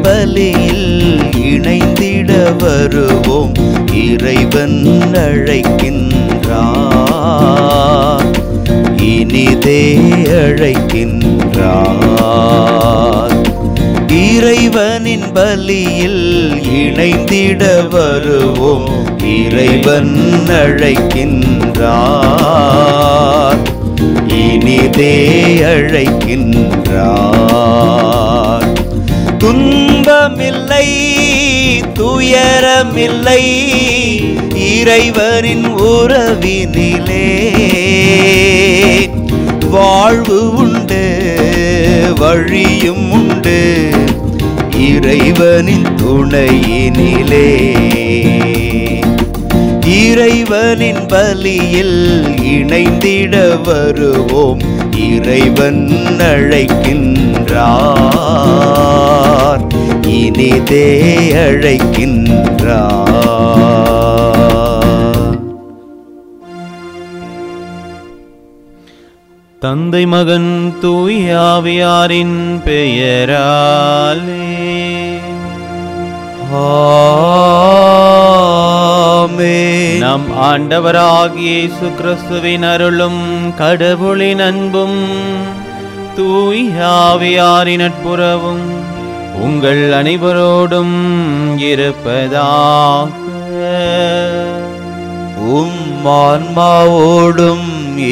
பலியில் இணைந்திட வருவோம் இறைவன் அழைக்கின்றார் இனிதே அழைக்கின்றார் இறைவனின் பலியில் இணைந்திட வருவோம் இறைவன் அழைக்கின்றார் இனிதே அழைக்கின்றார் துன்பமில்லை துயரமில்லை இறைவனின் உறவினிலே வாழ்வு உண்டு வழியும் உண்டு இறைவனின் துணையினிலே இறைவனின் பலியில் இணைந்திட வருவோம் இறைவன் அழைக்கின்றார் இனிதே அழைக்கின்றார் தந்தை மகன் தூயாவியாரின் பெயராலே ஆமென். நம் ஆண்டவராகிய இயேசு கிறிஸ்துவின் அருளும் கடவுளின் அன்பும் தூயாவியாரின் நட்புறவும் உங்கள் அனைவரோடும் இருப்பதாக உம் ஆன்மாவோடும்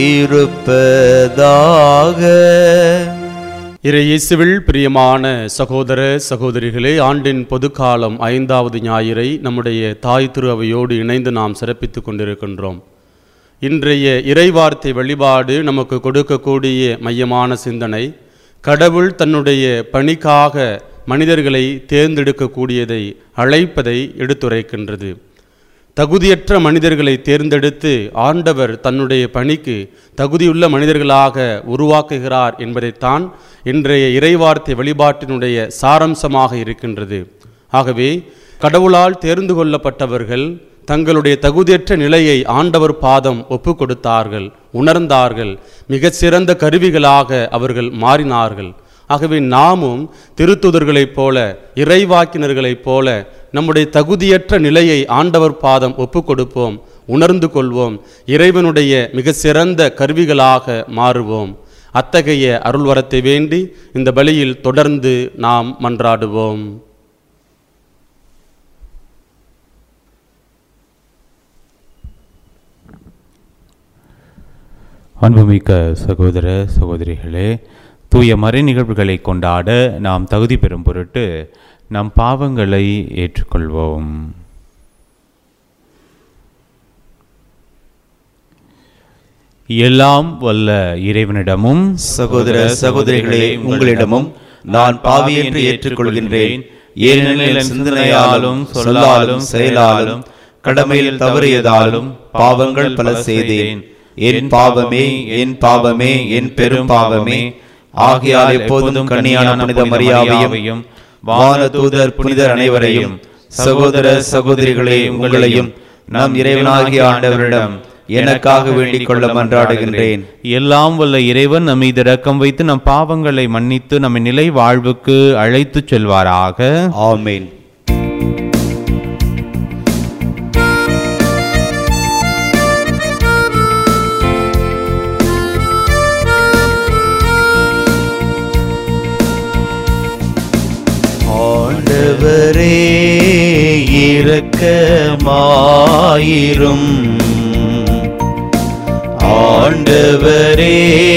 இருப்பதாக இறையேசுவில் பிரியமான சகோதர சகோதரிகளே ஆண்டின் பொதுக்காலம் ஐந்தாவது ஞாயிறை நம்முடைய தாய் திரு அவையோடு இணைந்து நாம் சிறப்பித்துக் கொண்டிருக்கின்றோம் இன்றைய இறைவார்த்தை வழிபாடு நமக்கு கொடுக்கக்கூடிய மையமான சிந்தனை கடவுள் தன்னுடைய பணிக்காக மனிதர்களை தேர்ந்தெடுக்கக்கூடியதை அழைப்பதை எடுத்துரைக்கின்றது தகுதியற்ற மனிதர்களை தேர்ந்தெடுத்து ஆண்டவர் தன்னுடைய பணிக்கு தகுதியுள்ள மனிதர்களாக உருவாக்குகிறார் என்பதைத்தான் இன்றைய இறைவார்த்தை வழிபாட்டினுடைய சாரம்சமாக இருக்கின்றது ஆகவே கடவுளால் தேர்ந்து கொள்ளப்பட்டவர்கள் தங்களுடைய தகுதியற்ற நிலையை ஆண்டவர் பாதம் ஒப்பு கொடுத்தார்கள் உணர்ந்தார்கள் மிகச் சிறந்த கருவிகளாக அவர்கள் மாறினார்கள் ஆகவே நாமும் திருத்துதர்களைப் போல இறைவாக்கினர்களைப் போல நம்முடைய தகுதியற்ற நிலையை ஆண்டவர் பாதம் ஒப்பு கொடுப்போம் உணர்ந்து கொள்வோம் இறைவனுடைய மிக சிறந்த கருவிகளாக மாறுவோம் அத்தகைய அருள்வரத்தை வேண்டி இந்த பலியில் தொடர்ந்து நாம் மன்றாடுவோம் அன்புமிக்க சகோதர சகோதரிகளே தூய மறை நிகழ்வுகளை கொண்டாட நாம் தகுதி பெறும் பொருட்டு நம் பாவங்களை ஏற்றுக்கொள்வோம் எல்லாம் வல்ல இறைவனிடமும் சகோதர சகோதரிகளே உங்களிடமும் நான் பாவி என்று ஏற்றுக்கொள்கின்றேன் ஏனெனில் என் சிந்தனையாலும் சொல்லாலும் செயலாலும் கடமையில் தவறியதாலும் பாவங்கள் பல செய்தேன் என் பாவமே என் பாவமே என் பெரும் பாவமே ஆகையால் எப்போதும் கன்னியான புனித மரியாவையும் வான தூதர் புனிதர் அனைவரையும் சகோதர சகோதரிகளே உங்களையும் நம் இறைவனாகிய ஆண்டவரிடம் எனக்காக வேண்டிக் கொள்ள மன்றாடுகின்றேன் எல்லாம் வல்ல இறைவன் நம் மீது இரக்கம் வைத்து நம் பாவங்களை மன்னித்து நம்மை நிலை வாழ்வுக்கு அழைத்துச் செல்வாராக ஆமென் ஆண்டவரே இரக்கமாயிரும் ஆண்டவரே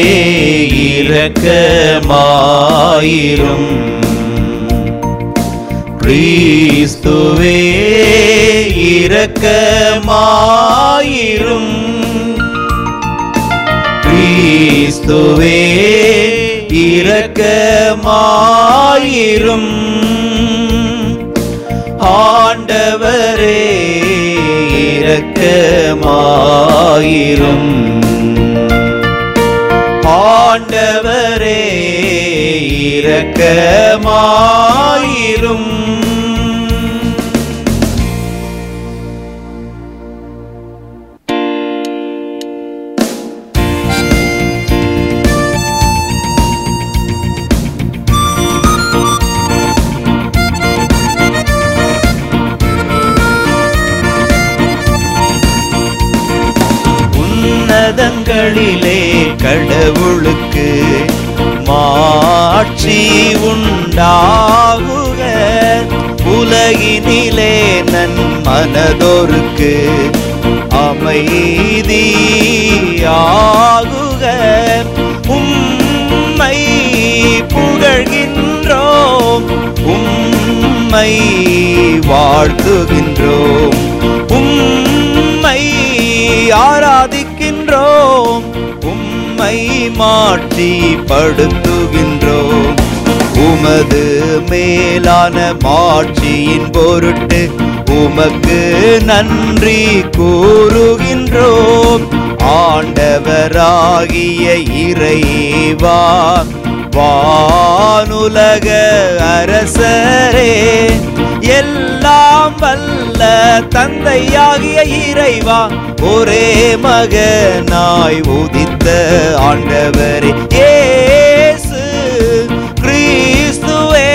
இரக்கமாயிரும் கிறிஸ்துவே இரக்கமாயிரும் கிறிஸ்துவே இரக்கமாயிரும் ஆண்டவரே இரக்கமாயிரும் ஆண்டவரே இரக்கமாயிரும் உன்னதங்களிலே கடவுளுக்கு மாட்சி உண்டாகுக உலகினிலே நன் மனதோருக்கு அமைதியாகுக உம்மை புகழ்கின்றோம் உம்மை வாழ்த்துகின்றோம் உம்மை ஆராதிக்கின்றோம் உம்மை மாற்றி படுத்துகின்றோம் உமது மேலான மாட்சியின் பொருட்டு உமக்கு நன்றி கூறுகின்றோம் ஆண்டவராகிய இறைவா வானுலக அரசரே எல்லாம் வல்ல தந்தையாகிய இறைவா ஒரே மகனாய் உதித்த ஆண்டவரே இயேசு கிறிஸ்துவே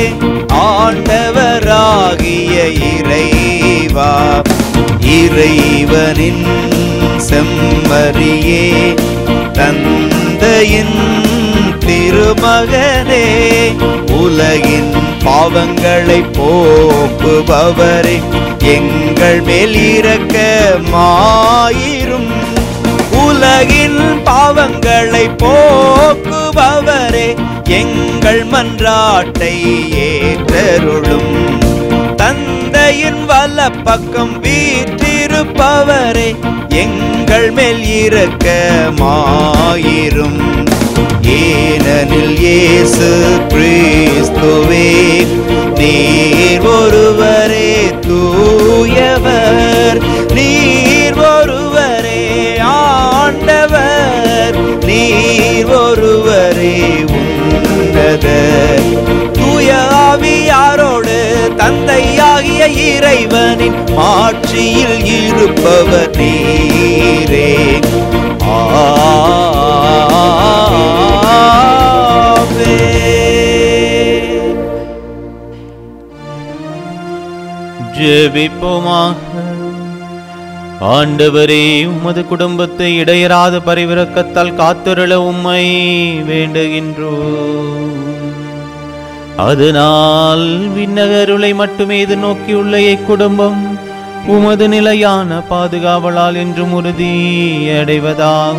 ஆண்டவராகிய இறைவா இறைவனின் செம்மறியே தந்தையின் திருமகனே உலகின் பாவங்களை போக்குபவரே எங்கள் மேல் இரக்கமாயிரும் உலகின் பாவங்களை போக்குபவரே எங்கள் மன்றாட்டை ஏற்றருளும் தந்தையின் வலப்பக்கம் வீற்றிருப்பவரே எங்கள் மேல் இரக்கமாயிரும் ஏனெனில் இயேசு கிறிஸ்துவே நீர் ஒருவரே தூயவர் நீர் ஒருவரே ஆண்டவர் நீர் ஒருவரே உன்னத தூய ஆவியாரோடு தந்தையாகிய இறைவனின் மாட்சியில் இருப்பவர் நீரே ஆமென். ஜெபிப்போமாக ஆண்டவரே உமது குடும்பத்தை இடையராத பரிவிரக்கத்தால் காத்துருள உம்மை வேண்டுகின்றோம் அதனால் விண்ணகருளை மட்டுமே இது நோக்கியுள்ள இக்குடும்பம் உமது நிலையான பாதுகாவலால் என்றும் உறுதி அடைவதாக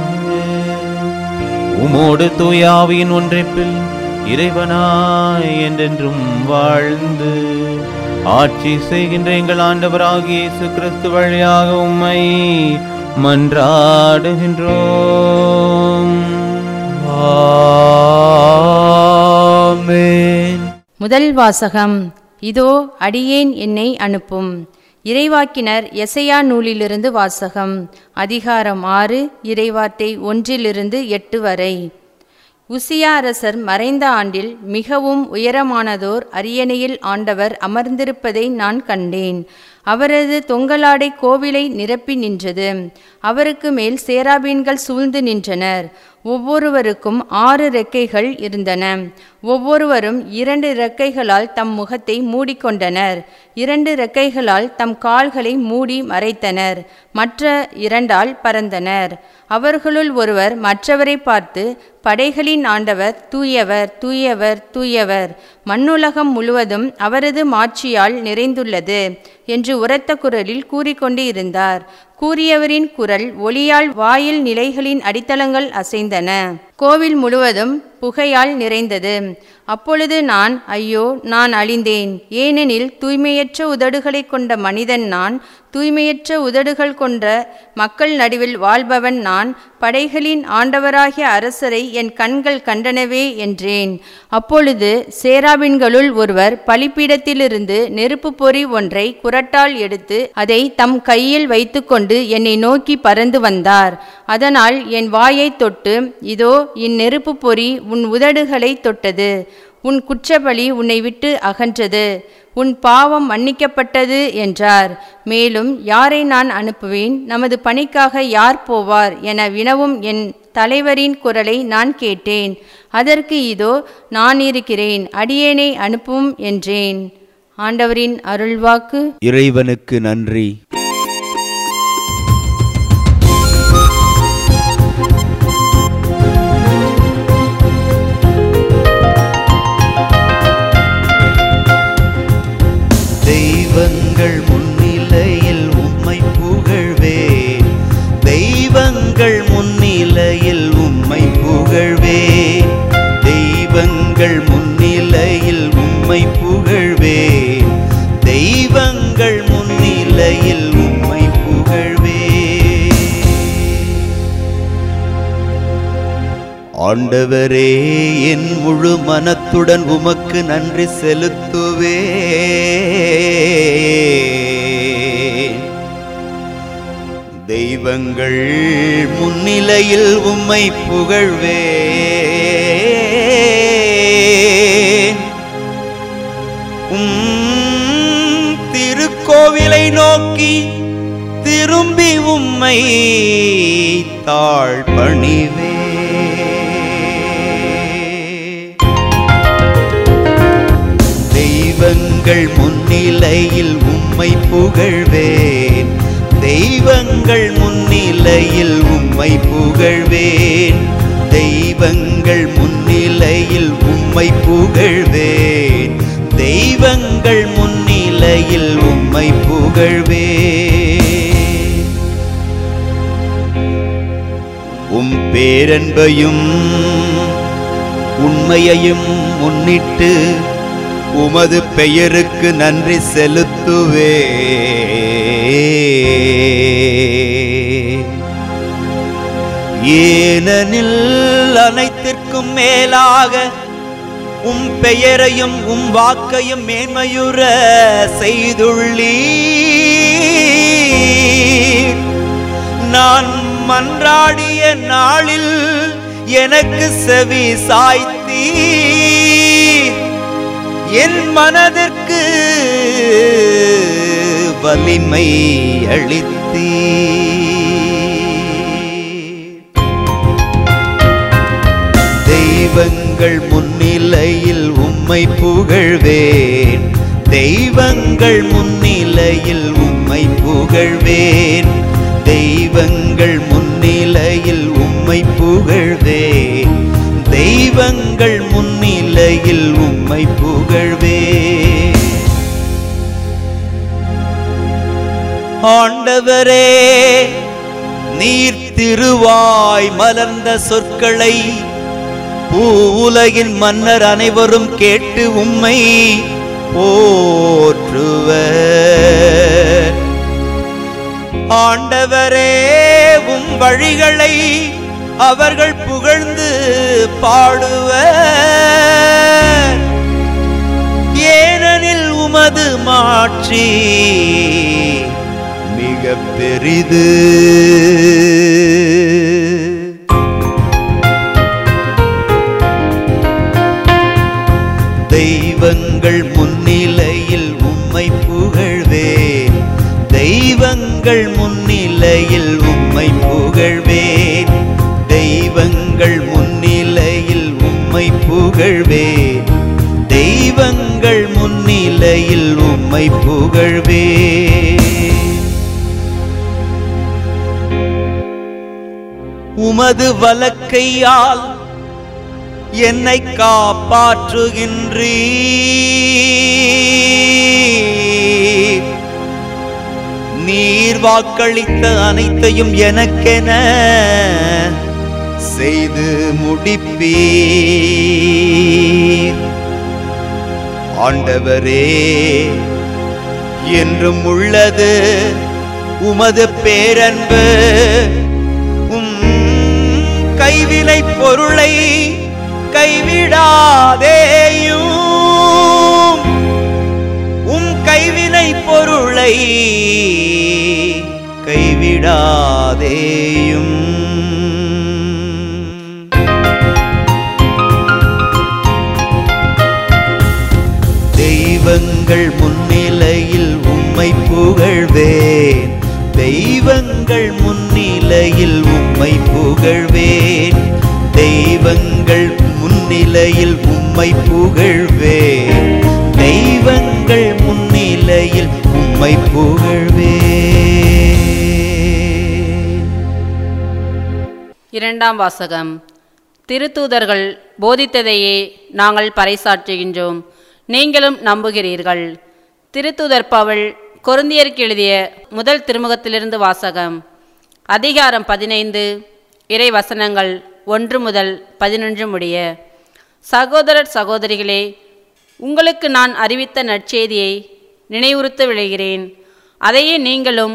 உமோடு தூயாவியின் ஒன்றைப்பில் இறைவனாய் என்றென்றும் வாழ்ந்து ஆட்சி செய்கின்ற எங்கள் ஆண்டவராகிய இயேசு கிறிஸ்து வழியாக உம்மை மன்றாடுகின்றோம் ஆமென் முதல் வாசகம் இதோ அடியேன் என்னை அனுப்பும் இறைவாக்கினர் எசையா நூலிலிருந்து வாசகம் அதிகாரம் ஆறு இறைவார்த்தை ஒன்றிலிருந்து எட்டு வரை உசியா அரசர் மறைந்த ஆண்டில் மிகவும் உயரமானதோர் அரியணையில் ஆண்டவர் அமர்ந்திருப்பதை நான் கண்டேன் அவரது தொங்கலாடை கோவிலை நிரப்பி நின்றது அவருக்கு மேல் சேராபீன்கள் சூழ்ந்து நின்றனர் ஒவ்வொருவருக்கும் ஆறு ரெக்கைகள் இருந்தன ஒவ்வொருவரும் இரண்டு ரெக்கைகளால் தம் முகத்தை மூடிக்கொண்டனர் இரண்டு ரெக்கைகளால் தம் கால்களை மூடி மறைத்தனர் மற்ற இரண்டால் பறந்தனர் அவர்களுள் ஒருவர் மற்றவரை பார்த்து படைகளின் ஆண்டவர் தூயவர் தூயவர் தூயவர் மண்ணுலகம் முழுவதும் அவரது மாட்சியால் நிறைந்துள்ளது என்று உரத்த குரலில் கூறிக்கொண்டு இருந்தார் கூறியவரின் குரல் ஒளியால் வாயில் நிலைகளின் அடித்தளங்கள் அசைந்தன கோவில் முழுவதும் புகையால் நிறைந்தது அப்பொழுது நான் ஐயோ நான் அழிந்தேன் ஏனெனில் தூய்மையற்ற உதடுகளை கொண்ட மனிதன் நான் தூய்மையற்ற உதடுகள் கொண்ட மக்கள் நடுவில் வாழ்பவன் நான் படைகளின் ஆண்டவராகிய அரசரை என் கண்கள் கண்டனவே என்றேன் அப்பொழுது சேராபின்களுள் ஒருவர் பலிப்பீடத்திலிருந்து நெருப்பு பொறி ஒன்றை குரட்டால் எடுத்து அதை தம் கையில் வைத்துக்கொண்டு என்னை நோக்கி பறந்து வந்தார் அதனால் என் வாயைத் தொட்டு இதோ இந்நெருப்பு பொறி உன் உதடுகளை தொட்டது உன் குற்றபலி உன்னை விட்டு அகன்றது உன் பாவம் மன்னிக்கப்பட்டது என்றார் மேலும் யாரை நான் அனுப்புவேன் நமது பணிக்காக யார் போவார் என வினவும் என் தலைவரின் குரலை நான் கேட்டேன் அதற்கு இதோ நான் இருக்கிறேன் அடியேனை அனுப்பும் என்றேன் ஆண்டவரின் அருள்வாக்கு இறைவனுக்கு நன்றி ஆண்டவரே என் முழு மனத்துடன் உமக்கு நன்றி செலுத்துவே தெய்வங்கள் முன்னிலையில் உம்மை புகழ்வே உம் திருக்கோவிலை நோக்கி திரும்பி உம்மை தாழ் பணிவே தெய்வங்கள் முன்னிலையில் உம்மை புகழ்வேன் தெய்வங்கள் முன்னிலையில் உம்மை புகழ்வேன் தெய்வங்கள் முன்னிலையில் உம்மை புகழ்வேன் தெய்வங்கள் முன்னிலையில் உம்மை புகழ்வேன் உம் பேரன்பையும் உண்மையையும் முன்னிட்டு உமது பெயருக்கு நன்றி செலுத்துவே ஏனெனில் அனைத்திற்கும் மேலாக உம் பெயரையும் உம் வாக்கையும் மேன்மையுற செய்துள்ளீர் நான் மன்றாடிய நாளில் எனக்கு செவி சாய்த்தீ என் மனதிற்கு வலிமை அளித்தீ தெய்வங்கள் முன்னிலையில் உம்மை புகழ்வேன் தெய்வங்கள் முன்னிலையில் உம்மை புகழ்வேன் தெய்வங்கள் முன்னிலையில் உம்மை புகழ்வேன் தெய்வங்கள் முன்னிலையில் உம்மை புகழ்வேன் ஆண்டவரே நீர் திருவாய் மலர்ந்த சொற்களை பூவுலகின் மன்னர் அனைவரும் கேட்டு உம்மை போற்றுவர் ஆண்டவரே உம் வழிகளை அவர்கள் புகழ்ந்து பாடுவர் ஏனெனில் உமது மாட்சி மிக பெரிது தெய்வங்கள் முன்னிலையில் உம்மை புகழ்வேன் தெய்வங்கள் முன்னிலையில் உம்மை புகழ்வேன் தெய்வங்கள் முன்னிலையில் உம்மை புகழ்வேன் தெய்வங்கள் முன்னிலையில் உம்மை புகழ்வேன் உமது வலக்கையால் என்னை காப்பாற்றுகின்றீர் நீர் வாக்களித்த அனைத்தையும் எனக்கென செய்து முடிப்பீர் ஆண்டவரே என்றும் உள்ளது உமது பேரன்பு உம் கைவினை பொருளை கைவிடாதேயும் உம் கைவினை பொருளை கைவிடாதேயும் தெய்வங்கள் முன்னிலையில் உம்மை புகழ்வேன் தெய்வங்கள் முன்னிலையில் உம்மை புகழ்வேன் தெய்வங்கள் முன்னிலையில் உம்மை புகழ்வேன் தெய்வங்கள் முன்னிலையில் உம்மை புகழ்வேன் இரண்டாம் வாசகம் திருத்தூதர்கள் போதித்ததையே நாங்கள் பறைசாற்றுகின்றோம் நீங்களும் நம்புகிறீர்கள் திருத்தூதர் பவுல் கொருந்தியருக்கு எழுதிய முதல் திருமுகத்திலிருந்து வாசகம் அதிகாரம் பதினைந்து இறை வசனங்கள் ஒன்று முதல் பதினொன்று முடிய சகோதரர் சகோதரிகளே உங்களுக்கு நான் அறிவித்த நற்செய்தியை நினைவுறுத்த விளைகிறேன் அதையே நீங்களும்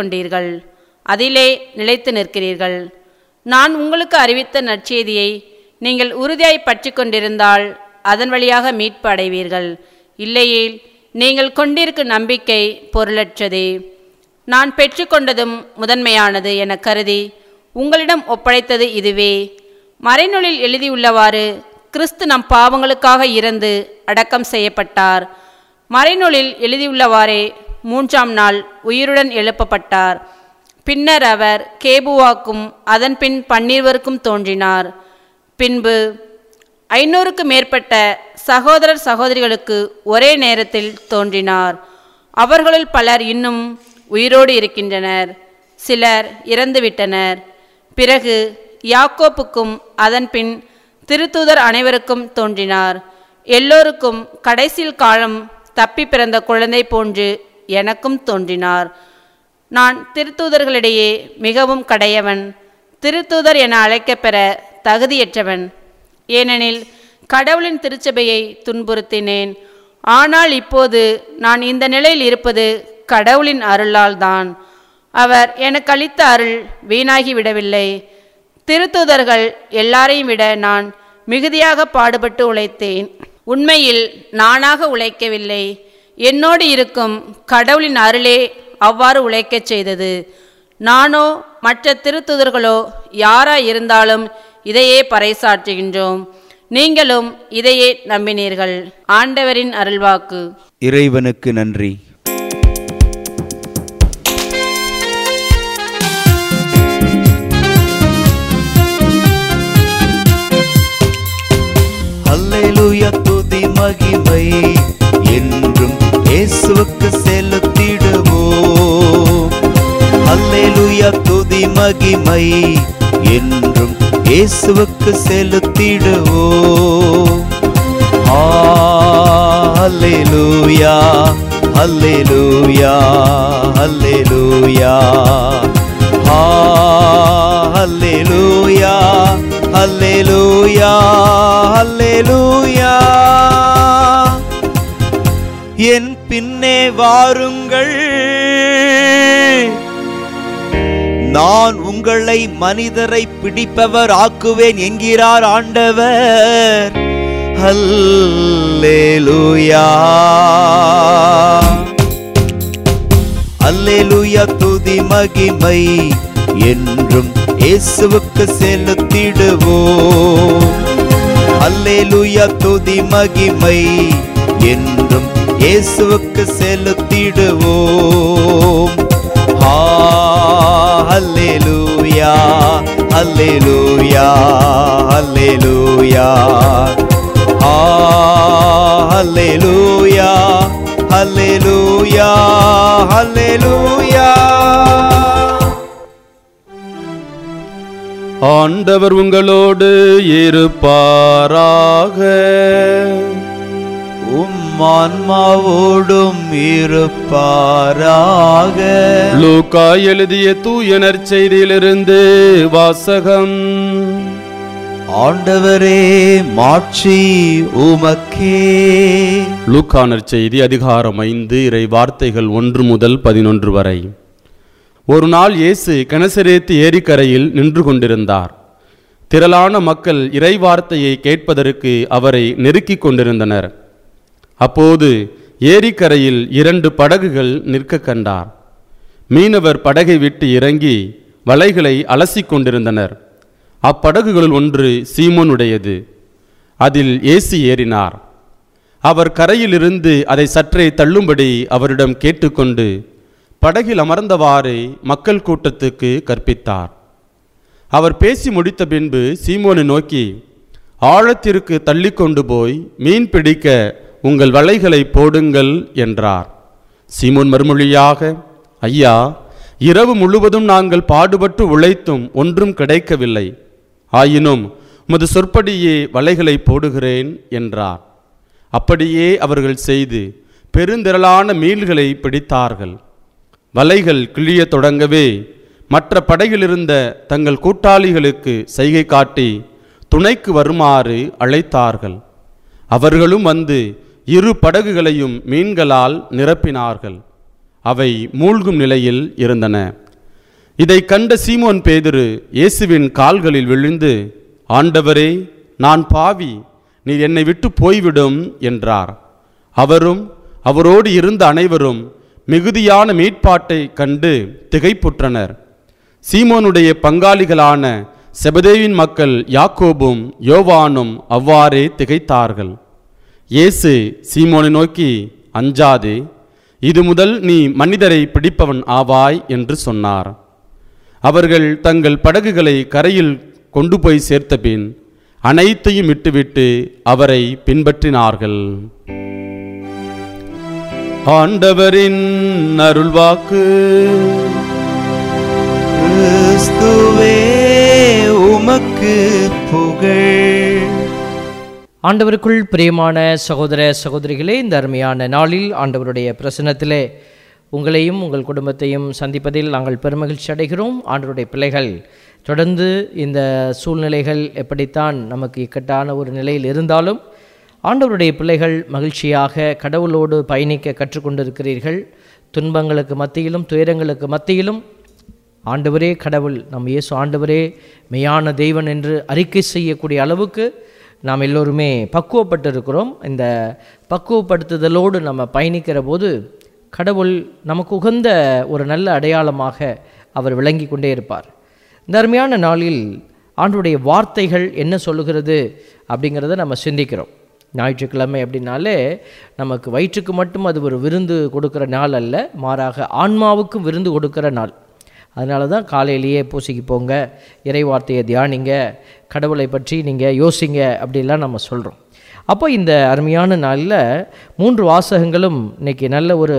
ஏற்றுக்கொண்டீர்கள் அதிலே நிலைத்து நிற்கிறீர்கள் நான் உங்களுக்கு அறிவித்த நற்செய்தியை நீங்கள் உறுதியாய் பற்றி கொண்டிருந்தால் அதன் வழியாக மீட்பு அடைவீர்கள் இல்லையேல் நீங்கள் கொண்டிருக்கும் நம்பிக்கை பொருளற்றதே நான் பெற்றுக்கொண்டதும் முதன்மையானது என கருதி உங்களிடம் ஒப்படைத்தது இதுவே மறைநூலில் எழுதியுள்ளவாறு கிறிஸ்து நம் பாவங்களுக்காக இறந்து அடக்கம் செய்யப்பட்டார் மறைநூலில் எழுதியுள்ளவாறே மூன்றாம் நாள் உயிருடன் எழுப்பப்பட்டார் பின்னர் அவர் கேபுவாக்கும் அதன்பின் பன்னிருவருக்கும் தோன்றினார் பின்பு ஐநூறுக்கு மேற்பட்ட சகோதரர் சகோதரிகளுக்கு ஒரே நேரத்தில் தோன்றினார் அவர்களுள் பலர் இன்னும் உயிரோடு இருக்கின்றனர் சிலர் இறந்துவிட்டனர் பிறகு யாக்கோப்புக்கும் அதன்பின் திருத்தூதர் அனைவருக்கும் தோன்றினார் எல்லோருக்கும் கடைசியில் காலம் தப்பி பிறந்த குழந்தை போன்று எனக்கும் தோன்றினார் நான் திருத்தூதர்களிடையே மிகவும் கடையவன் திருத்தூதர் என அழைக்கப்பெற தகுதியற்றவன் ஏனெனில் கடவுளின் திருச்சபையை துன்புறுத்தினேன் ஆனால் இப்போது நான் இந்த நிலையில் இருப்பது கடவுளின் அருளால்தான் அவர் எனக்கு அளித்த அருள் வீணாகி விடவில்லை திருத்தூதர்கள் எல்லாரையும் விட நான் மிகுதியாக பாடுபட்டு உழைத்தேன் உண்மையில் நானாக உழைக்கவில்லை என்னோடு இருக்கும் கடவுளின் அருளே அவ்வாறு உழைக்கச் செய்தது நானோ மற்ற திருத்துதர்களோ யாரா இருந்தாலும் இதையே பறைசாற்றுகின்றோம் நீங்களும் இதையே நம்பினீர்கள் ஆண்டவரின் அருள்வாக்கு இறைவனுக்கு நன்றி அல்லேலூயா துதி மகிமை என்றும் இயேசுவுக்கு செலுத்திடுவோம் அல்லேலூயா துதி மகிமை என்றும் இயேசுவுக்கு செலுத்திடுவோம் அல்லேலூயா அல்லேலூயா அல்லேலூயா அல்லேலூயா அல்லேலூயா அல்லேலூயா என் பின்னே வாருங்கள் நான் உங்களை மனிதரை பிடிப்பவர் ஆக்குவேன் என்கிறார் ஆண்டவர் அல்லேலூயா அல்லேலூயா துதி மகிமை என்றும் இயேசுவுக்கு செலுத்திடுவோம் அல்லேலூயா துதி மகிமை என்றும் இயேசுவுக்கு செலுத்திடுவோம் ஆ, அல்லேலூயா அல்லேலூயா அல்லேலூயா ஆ, அல்லேலூயா அல்லேலூயா அல்லேலூயா ஆண்டவர் உங்களோடு இருப்பாராக உம் ஆன்மாவோடும் இருப்பாராக லூக்கா எழுதிய தூய நற்செய்தியிலிருந்து வாசகம் ஆண்டவரே மாட்சி உமக்கே லூக்கா நற்செய்தி அதிகாரம் ஐந்து இறை வார்த்தைகள் ஒன்று முதல் பதினொன்று வரை ஒரு நாள் இயேசு கனசரேத்து ஏரிக்கரையில் நின்று கொண்டிருந்தார் திரளான மக்கள் இறை வார்த்தையை கேட்பதற்கு அவரை நெருக்கிக் கொண்டிருந்தனர் அப்போது ஏரிக்கரையில் இரண்டு படகுகள் நிற்க கண்டார் மீனவர் படகை விட்டு இறங்கி வலைகளை அலசிக் கொண்டிருந்தனர் அப்படகுகளுள் ஒன்று சீமோனுடையது அதில் இயேசு ஏறினார் அவர் கரையிலிருந்து அதை சற்றே தள்ளும்படி அவரிடம் கேட்டுக்கொண்டு படகில் அமர்ந்தவாறே மக்கள் கூட்டத்துக்கு கற்பித்தார் அவர் பேசி முடித்த பின்பு சீமோனை நோக்கி ஆழத்திற்கு தள்ளிக்கொண்டு போய் மீன் பிடிக்க உங்கள் வலைகளை போடுங்கள் என்றார் சீமோன் மறுமொழியாக ஐயா இரவு முழுவதும் நாங்கள் பாடுபட்டு உழைத்தும் ஒன்றும் கிடைக்கவில்லை ஆயினும் உமது சொற்படியே வலைகளை போடுகிறேன் என்றார் அப்படியே அவர்கள் செய்து பெருந்திரளான மீன்களை பிடித்தார்கள் வலைகள் கிழியத் தொடங்கவே மற்ற படகிலிருந்த தங்கள் கூட்டாளிகளுக்கு செய்கை காட்டி துணைக்கு வருமாறு அழைத்தார்கள் அவர்களும் வந்து இரு படகுகளையும் மீன்களால் நிரப்பினார்கள் அவை மூழ்கும் நிலையில் இருந்தன இதை கண்ட சீமோன் பேதுரு இயேசுவின் கால்களில் விழுந்து ஆண்டவரே நான் பாவி நீர் என்னை விட்டு போய்விடும் என்றார் அவரும் அவரோடு இருந்த அனைவரும் மிகுதியான மீட்பாட்டை கண்டு திகைப்புற்றனர் சீமோனுடைய பங்காளிகளான செபதேவின் மக்கள் யாக்கோபும் யோவானும் அவ்வாறே திகைத்தார்கள் இயேசு சீமோனை நோக்கி அஞ்சாதே இது முதல் நீ மனிதரை பிடிப்பவன் ஆவாய் என்று சொன்னார் அவர்கள் தங்கள் படகுகளை கரையில் கொண்டு போய் சேர்த்தபின் அனைத்தையும் விட்டுவிட்டு அவரை பின்பற்றினார்கள் ஆண்டவரின் அருள்வாக்கு கிறிஸ்துவே உமக்கு புகழ் ஆண்டவருக்குள் பிரியமான சகோதர சகோதரிகளே இந்த அருமையான நாளில் ஆண்டவருடைய பிரசன்னத்திலே உங்களையும் உங்கள் குடும்பத்தையும் சந்திப்பதில் நாங்கள் பெருமகிழ்ச்சி அடைகிறோம் ஆண்டவருடைய பிள்ளைகள் தொடர்ந்து இந்த சூழ்நிலைகள் எப்படித்தான் நமக்கு இக்கட்டான ஒரு நிலையில் இருந்தாலும் ஆண்டவருடைய பிள்ளைகள் மகிழ்ச்சியாக கடவுளோடு பயணிக்க கற்றுக்கொண்டிருக்கிறீர்கள் துன்பங்களுக்கு மத்தியிலும் துயரங்களுக்கு மத்தியிலும் ஆண்டவரே கடவுள் நம் இயேசு ஆண்டவரே மெய்யான தெய்வன் என்று அறிக்கை செய்யக்கூடிய அளவுக்கு நாம் எல்லோருமே பக்குவப்பட்டிருக்கிறோம் இந்த பக்குவப்படுத்துதலோடு நம்ம பயணிக்கிற போது கடவுள் நமக்கு உகந்த ஒரு நல்ல அடையாளமாக அவர் விளங்கி கொண்டே இருப்பார் இந்த அருமையான நாளில் ஆண்டுடைய வார்த்தைகள் என்ன சொல்லுகிறது அப்படிங்கிறத நம்ம சிந்திக்கிறோம் ஞாயிற்றுக்கிழமை அப்படின்னாலே நமக்கு வயிற்றுக்கு மட்டும் அது ஒரு விருந்து கொடுக்குற நாள் அல்ல மாறாக ஆன்மாவுக்கும் விருந்து கொடுக்குற நாள் அதனால தான் காலையிலேயே பூசைக்கு போங்க இறை வார்த்தையை தியானிங்க கடவுளை பற்றி நீங்கள் யோசிங்க அப்படிலாம் நம்ம சொல்கிறோம் அப்போ இந்த அருமையான நாளில் மூன்று வாசகங்களும் இன்னைக்கு நல்ல ஒரு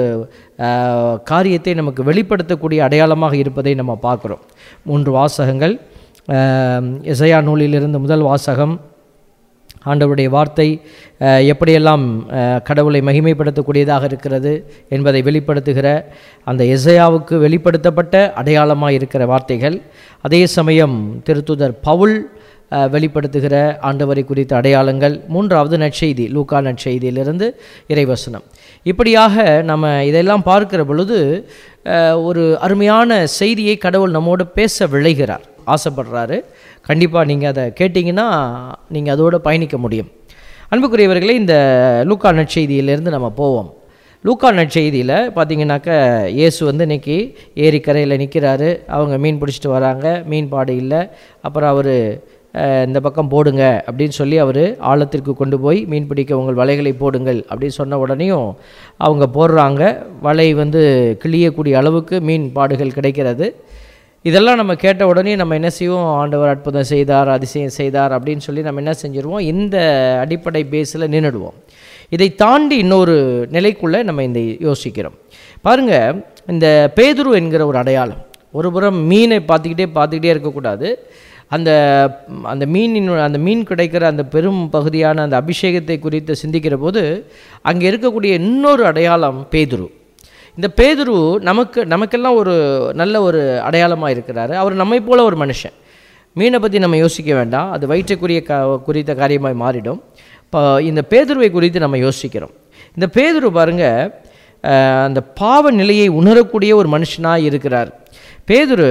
ஆஹ், காரியத்தை நமக்கு வெளிப்படுத்தக்கூடிய அடையாளமாக இருப்பதை நம்ம பார்க்குறோம் மூன்று வாசகங்கள் ஆஹ், எசையா நூலிலிருந்து முதல் வாசகம் ஆண்டவருடைய வார்த்தை அஹ், எப்படியெல்லாம் அஹ், கடவுளை மகிமைப்படுத்தக்கூடியதாக இருக்கிறது என்பதை வெளிப்படுத்துகிற அந்த எசையாவுக்கு வெளிப்படுத்தப்பட்ட அடையாளமாக இருக்கிற வார்த்தைகள் அதே சமயம் திருத்துதர் பவுல் அஹ், வெளிப்படுத்துகிற ஆண்டவரை குறித்த அடையாளங்கள் மூன்றாவது நற்செய்தி லூக்கா நற்செய்தியிலிருந்து இறைவசனம் இப்படியாக நம்ம இதெல்லாம் பார்க்கிற பொழுது அஹ், ஒரு அருமையான செய்தியை கடவுள் நம்மோடு பேச விளைகிறார் ஆசைப்படுறாரு கண்டிப்பாக நீங்கள் அதை கேட்டிங்கன்னா நீங்கள் அதோடு பயணிக்க முடியும் அன்புக்குரியவர்களே இந்த லூக்கா நற்செய்தியிலேருந்து நம்ம போவோம் லூக்கா நற்செய்தியில் பார்த்தீங்கன்னாக்க இயேசு வந்து இன்னைக்கு ஏரிக்கரையில் நிற்கிறாரு அவங்க மீன் பிடிச்சிட்டு வராங்க மீன் பாடு இல்லை அப்புறம் அவர் இந்த பக்கம் போடுங்க அப்படின்னு சொல்லி அவர் ஆழத்திற்கு கொண்டு போய் மீன் பிடிக்க உங்கள் வலைகளை போடுங்கள் அப்படின்னு சொன்ன உடனேயும் அவங்க போடுறாங்க வலை வந்து கிழியக்கூடிய அளவுக்கு மீன் பாடுகள் கிடைக்கிறது இதெல்லாம் நம்ம கேட்ட உடனே நம்ம என்ன செய்வோம் ஆண்டவர் அற்புதம் செய்தார் அதிசயம் செய்தார் அப்படின்னு சொல்லி நம்ம என்ன செஞ்சுருவோம் இந்த அடிப்படை பேஸில் நின்றுடுவோம் இதை தாண்டி இன்னொரு நிலைக்குள்ளே நம்ம இந்த யோசிக்கிறோம் பாருங்க இந்த பேதுரு என்கிற ஒரு அடையாளம் ஒரு புறம் மீனை பார்த்துக்கிட்டே பார்த்துக்கிட்டே இருக்கக்கூடாது அந்த அந்த மீனின் அந்த மீன் கிடைக்கிற அந்த பெரும் பகுதியான அந்த அபிஷேகத்தை குறித்து சிந்திக்கிற போது அங்கே இருக்கக்கூடிய இன்னொரு அடையாளம் பேதுரு இந்த பேதுரு நமக்கு நமக்கெல்லாம் ஒரு நல்ல ஒரு அடையாளமாக இருக்கிறாரு அவர் நம்மை போல ஒரு மனுஷன் மீனை பற்றி நம்ம யோசிக்க வேண்டாம் அது வயிற்றுக்குரிய க குறித்த காரியமாய் மாறிடும் இப்போ இந்த பேதுருவை குறித்து நம்ம யோசிக்கிறோம் இந்த பேதுரு பாருங்க அஹ், அந்த பாவ நிலையை உணரக்கூடிய ஒரு மனுஷனாக இருக்கிறார் பேதுரு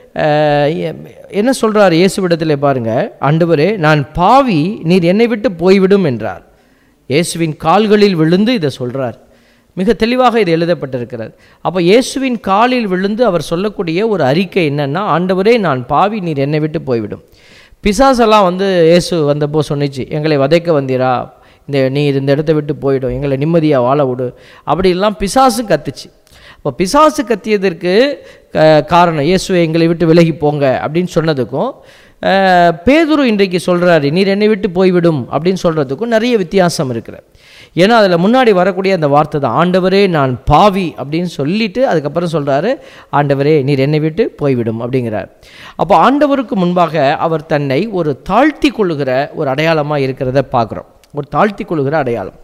அஹ், எ- என்ன சொல்கிறார் இயேசுவிடத்தில் பாருங்க ஆண்டவரே நான் பாவி நீர் என்னை விட்டு போய்விடும் என்றார் இயேசுவின் கால்களில் விழுந்து இதை சொல்றார் மிக தெளிவாக இது எழுதப்பட்டிருக்கிறது அப்போ இயேசுவின் காலில் விழுந்து அவர் சொல்லக்கூடிய ஒரு அறிக்கை என்னன்னா ஆண்டவரே நான் பாவி நீர் என்னை விட்டு போய்விடும் பிசாசெல்லாம் வந்து இயேசு வந்தப்போ சொன்னிச்சு எங்களை வதைக்க வந்தீரா இந்த நீர் இந்த இடத்த விட்டு போயிடும் எங்களை நிம்மதியாக வாழ விடு அப்படிலாம் பிசாசு கத்துச்சு அப்போ பிசாசு கத்தியதற்கு க- காரணம் இயேசுவை எங்களை விட்டு விலகி போங்க அப்படின்னு சொன்னதுக்கும் அஹ், பேதுரு இன்றைக்கு சொல்கிறாரு நீர் என்னை விட்டு போய்விடும் அப்படின்னு சொல்கிறதுக்கும் நிறைய வித்தியாசம் இருக்கிறது ஏன்னா அதில் முன்னாடி வரக்கூடிய அந்த வார்த்தை தான் ஆண்டவரே நான் பாவி அப்படின்னு சொல்லிட்டு அதுக்கப்புறம் சொல்கிறாரு ஆண்டவரே நீர் என்னை விட்டு போய்விடும் அப்படிங்கிறார் அப்போ ஆண்டவருக்கு முன்பாக அவர் தன்னை ஒரு தாழ்த்தி கொள்ளுகிற ஒரு அடையாளமாக இருக்கிறத பார்க்குறோம் ஒரு தாழ்த்தி கொள்ளுகிற அடையாளம்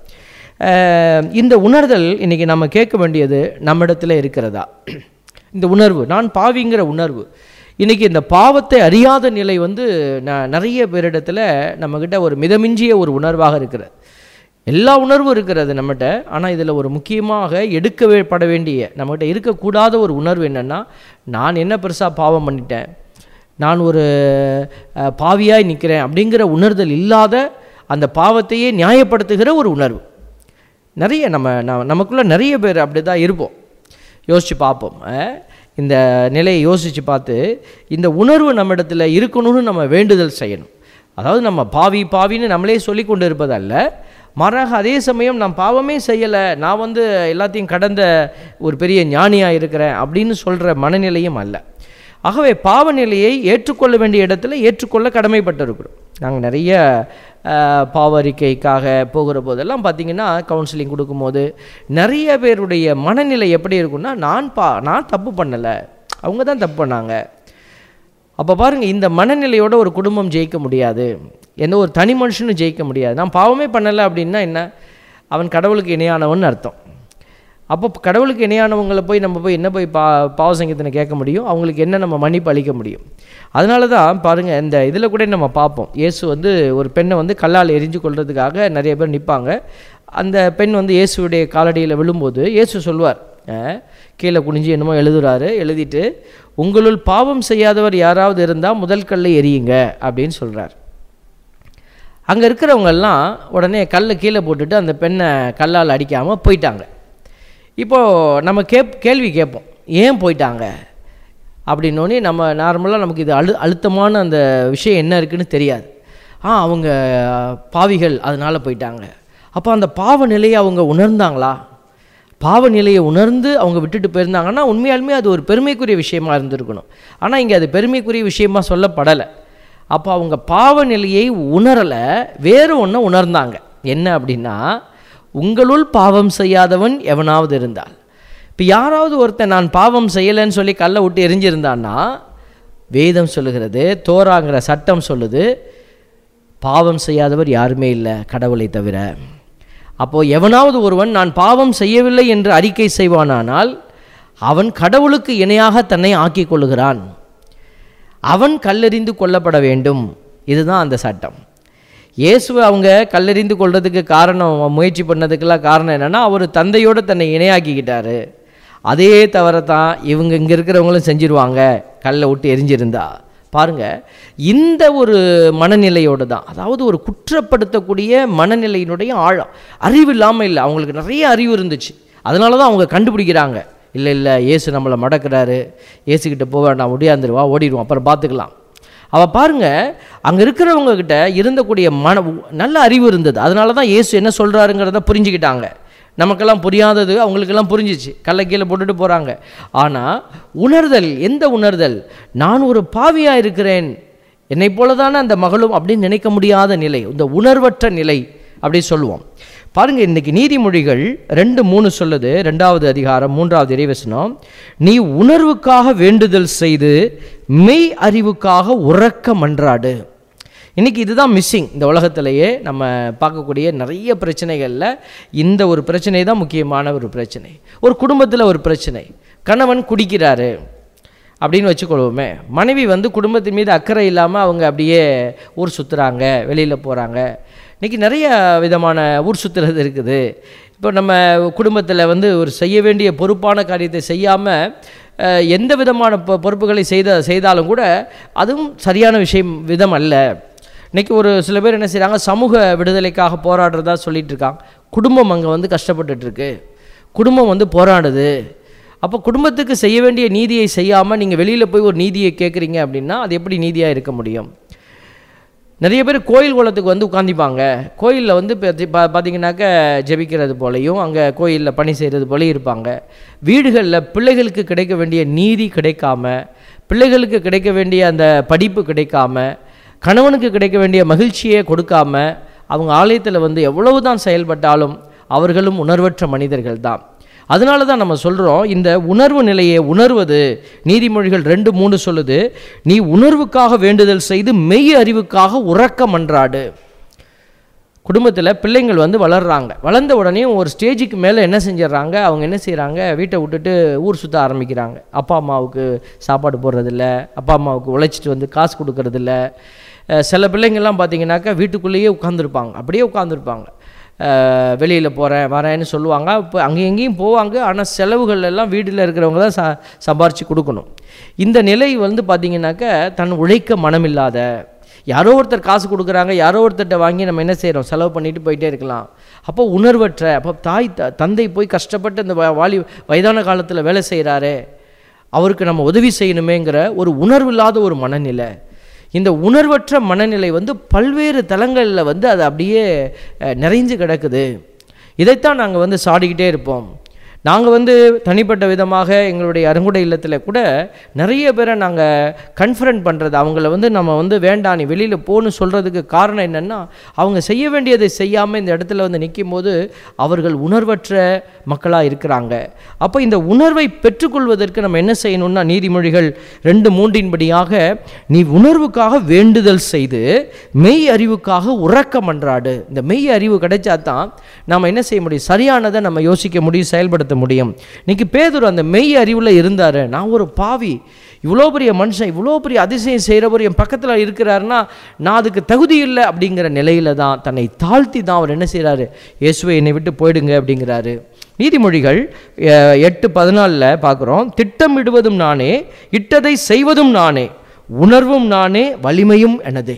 அஹ், இந்த உணர்தல் இன்னைக்கு நம்ம கேட்க வேண்டியது நம்மிடத்தில் இருக்கிறதா இந்த உணர்வு நான் பாவிங்கிற உணர்வு இன்னைக்கு இந்த பாவத்தை அறியாத நிலை வந்து ந- நிறைய பேரிடத்துல நம்மக்கிட்ட ஒரு மிதமிஞ்சிய ஒரு உணர்வாக இருக்கிறது எல்லா உணர்வும் இருக்கிறது நம்மகிட்ட ஆனால் இதில் ஒரு முக்கியமாக எடுக்கப்பட வேண்டிய நம்மகிட்ட இருக்கக்கூடாத ஒரு உணர்வு என்னென்னா நான் என்ன பெருசாக பாவம் பண்ணிட்டேன் நான் ஒரு அஹ், பாவியாய் நிற்கிறேன் அப்படிங்கிற உணர்தல் இல்லாத அந்த பாவத்தையே நியாயப்படுத்துகிற ஒரு உணர்வு நிறைய நம்ம நம்ம நமக்குள்ளே நிறைய பேர் அப்படி தான் இருப்போம் யோசித்து பார்ப்போம் அஹ், இந்த நிலையை யோசித்து பார்த்து இந்த உணர்வு நம்மிடத்தில் இருக்கணும்னு நம்ம வேண்டுதல் செய்யணும் அதாவது நம்ம பாவி பாவின்னு நம்மளே சொல்லி கொண்டு இருப்பதல்ல மாறாக அதே சமயம் நான் பாவமே செய்யலை நான் வந்து எல்லாத்தையும் கடந்த ஒரு பெரிய ஞானியாக இருக்கிறேன் அப்படின்னு சொல்கிற மனநிலையும் அல்ல ஆகவே பாவ நிலையை ஏற்றுக்கொள்ள வேண்டிய இடத்துல ஏற்றுக்கொள்ள கடமைப்பட்டிருக்கிறோம் நாங்கள் நிறைய அஹ், பாவ அறிக்கைக்காக போகிற போதெல்லாம் பார்த்தீங்கன்னா கவுன்சிலிங் கொடுக்கும்போது நிறைய பேருடைய மனநிலை எப்படி இருக்கும்னா நான் பா நான் தப்பு பண்ணலை அவங்க தான் தப்பு பண்ணாங்க அப்போ பாருங்கள் இந்த மனநிலையோட ஒரு குடும்பம் ஜெயிக்க முடியாது எந்த ஒரு தனி மனுஷனும் ஜெயிக்க முடியாது நான் பாவமே பண்ணலை அப்படின்னா என்ன அவன் கடவுளுக்கு இணையானவன் அர்த்தம் அப்போ கடவுளுக்கு இணையானவங்களை போய் நம்ம போய் என்ன போய் பா பாவ சங்கீதனை கேட்க முடியும் அவங்களுக்கு என்ன நம்ம மன்னிப்பு அளிக்க முடியும் அதனால தான் பாருங்கள் இந்த இதில் கூட நம்ம பார்ப்போம் இயேசு வந்து ஒரு பெண்ணை வந்து கல்லால் எரிஞ்சு கொள்றதுக்காக நிறைய பேர் நிற்பாங்க அந்த பெண் வந்து இயேசுடைய காலடியில் விழும்போது இயேசு சொல்வார் அஹ், கீழே குனிஞ்சு என்னமோ எழுதுறாரு எழுதிட்டு உங்களுள் பாவம் செய்யாதவர் யாராவது இருந்தால் முதல் கல்லை எரியுங்க அப்படின்னு சொல்கிறார் அங்கே இருக்கிறவங்க எல்லாம் உடனே கல்லை கீழே போட்டுட்டு அந்த பெண்ணை கல்லால் அடிக்காமல் போயிட்டாங்க இப்போது நம்ம கேப் கேள்வி கேட்போம் ஏன் போயிட்டாங்க அப்படின்னோடனே நம்ம நார்மலாக நமக்கு இது அழு அழுத்தமான அந்த விஷயம் என்ன இருக்குன்னு தெரியாது ஆ அவங்க பாவிகள் அதனால் போயிட்டாங்க அப்போ அந்த பாவ நிலையை அவங்க உணர்ந்தாங்களா பாவ நிலையை உணர்ந்து அவங்க விட்டுட்டு போயிருந்தாங்கன்னா உண்மையாலுமே அது ஒரு பெருமைக்குரிய விஷயமா இருந்திருக்கணும் ஆனால் இங்கே அது பெருமைக்குரிய விஷயமா சொல்லப்படலை அப்போ அவங்க பாவ நிலையை உணரலை வேறு ஒன்றை உணர்ந்தாங்க என்ன அப்படின்னா உங்களுள் பாவம் செய்யாதவன் எவனாவது இருந்தால் இப்போ யாராவது ஒருத்தன் நான் பாவம் செய்யலைன்னு சொல்லி கல்லை விட்டு எரிஞ்சிருந்தான்னா வேதம் சொல்லுகிறது தோராங்கிற சட்டம் சொல்லுது பாவம் செய்யாதவர் யாருமே இல்லை கடவுளை தவிர அப்போது எவனாவது ஒருவன் நான் பாவம் செய்யவில்லை என்று அறிக்கை செய்வானானால் அவன் கடவுளுக்கு இணையாக தன்னை ஆக்கிக் கொள்ளுகிறான் அவன் கல்லெறிந்து கொல்லப்பட வேண்டும் இதுதான் அந்த சட்டம் இயேசுவை அவங்க கல்லெறிந்து கொள்றதுக்கு காரணம் முயற்சி பண்ணதுக்கெல்லாம் காரணம் என்னென்னா அவர் தந்தையோடு தன்னை இணையாக்கிக்கிட்டாரு அதே தவிர தான் இவங்க இங்கே இருக்கிறவங்களும் செஞ்சிருவாங்க கல்லை விட்டு எரிஞ்சிருந்தா பாருங்க இந்த ஒரு மனநிலையோடு தான் அதாவது ஒரு குற்றப்படுத்தக்கூடிய மனநிலையினுடைய ஆழம் அறிவு இல்லாமல் இல்லை அவங்களுக்கு நிறைய அறிவு இருந்துச்சு அதனால தான் அவங்க கண்டுபிடிக்கிறாங்க இல்லை இல்லை இயேசு நம்மளை மடக்கிறாரு இயேசுக்கிட்ட போக வேண்டாம் ஒடியாந்துருவா ஓடிடுவோம் அப்புறம் பார்த்துக்கலாம் அவள் பாருங்க அங்கே இருக்கிறவங்க கிட்ட இருந்தக்கூடிய மன நல்ல அறிவு இருந்தது அதனால தான் இயேசு என்ன சொல்கிறாருங்கிறத புரிஞ்சுக்கிட்டாங்க நமக்கெல்லாம் புரியாதது அவங்களுக்கெல்லாம் புரிஞ்சிச்சு கல்லை கீழே போட்டுட்டு போகிறாங்க ஆனால் உணர்தல் எந்த உணர்தல் நான் ஒரு பாவியாக இருக்கிறேன் என்னை போல தானே அந்த மகளும் அப்படின்னு நினைக்க முடியாத நிலை இந்த உணர்வற்ற நிலை அப்படி சொல்லுவோம் பாருங்க இன்னைக்கு நீதிமொழிகள் ரெண்டு மூணு சொல்லுது ரெண்டாவது அதிகாரம் மூன்றாவது இறைவசனம் நீ உணர்வுக்காக வேண்டுதல் செய்து மெய் அறிவுக்காக உறக்க மன்றாடு இன்னைக்கு இதுதான் மிஸ்ஸிங் இந்த உலகத்திலேயே நம்ம பார்க்கக்கூடிய நிறைய பிரச்சனைகளில் இந்த ஒரு பிரச்சனை தான் முக்கியமான ஒரு பிரச்சனை ஒரு குடும்பத்தில் ஒரு பிரச்சனை கணவன் குடிக்கிறாரு அப்படின்னு வச்சுக்கொள்வோமே மனைவி வந்து குடும்பத்தின் மீது அக்கறை இல்லாமல் அவங்க அப்படியே ஊர் சுற்றுறாங்க வெளியில் போகிறாங்க இன்றைக்கி நிறைய விதமான ஊர் சுற்றுறது இருக்குது இப்போ நம்ம குடும்பத்தில் வந்து ஒரு செய்ய வேண்டிய பொறுப்பான காரியத்தை செய்யாமல் எந்த விதமான பொ பொறுப்புகளை செய்த செய்தாலும் கூட அதுவும் சரியான விஷயம் விதம் அல்ல இன்றைக்கி ஒரு சில பேர் என்ன செய்கிறாங்க சமூக விடுதலைக்காக போராடுறதா சொல்லிட்டு இருக்காங்க குடும்பம் அங்கே வந்து கஷ்டப்பட்டுட்டு இருக்கு குடும்பம் வந்து போராடுது அப்போ குடும்பத்துக்கு செய்ய வேண்டிய நீதியை செய்யாமல் நீங்கள் வெளியில் போய் ஒரு நீதியை கேட்குறீங்க அப்படின்னா அது எப்படி நீதியாக இருக்க முடியும் நிறைய பேர் கோயில் குளத்துக்கு வந்து உட்காந்துப்பாங்க கோயிலில் வந்து பத்தி- பா பார்த்தீங்கன்னாக்க ஜெபிக்கிறது போலையும் அங்கே கோயிலில் பணி செய்கிறது போலையும் இருப்பாங்க வீடுகளில் பிள்ளைகளுக்கு கிடைக்க வேண்டிய நீதி கிடைக்காம பிள்ளைகளுக்கு கிடைக்க வேண்டிய அந்த படிப்பு கிடைக்காம கணவனுக்கு கிடைக்க வேண்டிய மகிழ்ச்சியை கொடுக்காம அவங்க ஆலயத்தில் வந்து எவ்வளவு தான் செயல்பட்டாலும் அவர்களும் உணர்வற்ற மனிதர்கள் தான் அதனால தான் நம்ம சொல்கிறோம் இந்த உணர்வு நிலையை உணர்வது நீதிமொழிகள் ரெண்டு மூணு சொல்லுது நீ உணர்வுக்காக வேண்டுதல் செய்து மெய் அறிவுக்காக உறக்க மன்றாடு குடும்பத்தில் பிள்ளைங்கள் வந்து வளர்றாங்க வளர்ந்த உடனே ஒரு ஸ்டேஜுக்கு மேலே என்ன செஞ்சிடறாங்க அவங்க என்ன செய்கிறாங்க வீட்டை விட்டுட்டு ஊர் சுற்ற ஆரம்பிக்கிறாங்க அப்பா அம்மாவுக்கு சாப்பாடு போடுறதில்ல அப்பா அம்மாவுக்கு உழைச்சிட்டு வந்து காசு கொடுக்கறதில்ல அஹ் சில பிள்ளைங்கள்லாம் பார்த்தீங்கன்னாக்கா வீட்டுக்குள்ளேயே உட்காந்துருப்பாங்க அப்படியே உட்காந்துருப்பாங்க வெளியில் போகிறேன் வரேன்னு சொல்லுவாங்க இப்போ அங்கேயும் இங்கேயும் போவாங்க ஆனால் செலவுகள் எல்லாம் வீட்டில் இருக்கிறவங்க தான் ச சம்பாரித்து கொடுக்கணும் இந்த நிலை வந்து பார்த்திங்கனாக்க தன் உழைக்க மனமில்லாத யாரோ ஒருத்தர் காசு கொடுக்குறாங்க யாரோ ஒருத்தர்கிட்ட வாங்கி நம்ம என்ன செய்கிறோம் செலவு பண்ணிட்டு போயிட்டே இருக்கலாம் அப்போ உணர்வற்ற அப்போ தாய் த தந்தை போய் கஷ்டப்பட்டு அந்த வ- வாலி வயதான காலத்தில் வேலை செய்கிறாரே அவருக்கு நம்ம உதவி செய்யணுமேங்கிற ஒரு உணர்வில்லாத ஒரு மனநிலை இந்த உணர்வற்ற மனநிலை வந்து பல்வேறு தலங்களில் வந்து அது அப்படியே அஹ், நிறைஞ்சு கிடக்குது இதைத்தான் நாங்கள் வந்து சாடிக்கிட்டே இருப்போம் நாங்கள் வந்து தனிப்பட்ட விதமாக எங்களுடைய அருங்குடை இல்லத்தில் கூட நிறைய பேரை நாங்கள் கன்ஃபரண்ட் பண்ணுறது அவங்கள வந்து நம்ம வந்து வேண்டாம் நீ வெளியில் போன்னு சொல்கிறதுக்கு காரணம் என்னென்னா அவங்க செய்ய வேண்டியதை செய்யாமல் இந்த இடத்துல வந்து நிற்கும் போது அவர்கள் உணர்வற்ற மக்களாக இருக்கிறாங்க அப்போ இந்த உணர்வை பெற்றுக்கொள்வதற்கு நம்ம என்ன செய்யணும்னா நீதிமொழிகள் ரெண்டு மூன்றின்படியாக நீ உணர்வுக்காக வேண்டுதல் செய்து மெய் அறிவுக்காக உறக்க மன்றாடு இந்த மெய் அறிவு கிடைச்சா தான் நாம் என்ன செய்ய முடியும் சரியானதை நம்ம யோசிக்க முடியும் செயல்படுத்த முடியும் இன்னைக்கு பேதுரு அந்த மெய் அறிவில் இருந்தார் நான் ஒரு பாவி இவ்வளோ பெரிய மனுஷன் இவ்வளோ பெரிய அதிசயம் செய்கிறவர் என் பக்கத்தில் இருக்கிறாருன்னா நான் அதுக்கு தகுதி இல்லை அப்படிங்கிற நிலையில தான் தன்னை தாழ்த்தி தான் அவர் என்ன செய்கிறாரு இயேசுவை என்னை விட்டு போயிடுங்க அப்படிங்கிறாரு நீதிமொழிகள் அஹ், எட்டு பதினாலில் பார்க்குறோம் திட்டமிடுவதும் நானே இட்டதை செய்வதும் நானே உணர்வும் நானே வலிமையும் எனதே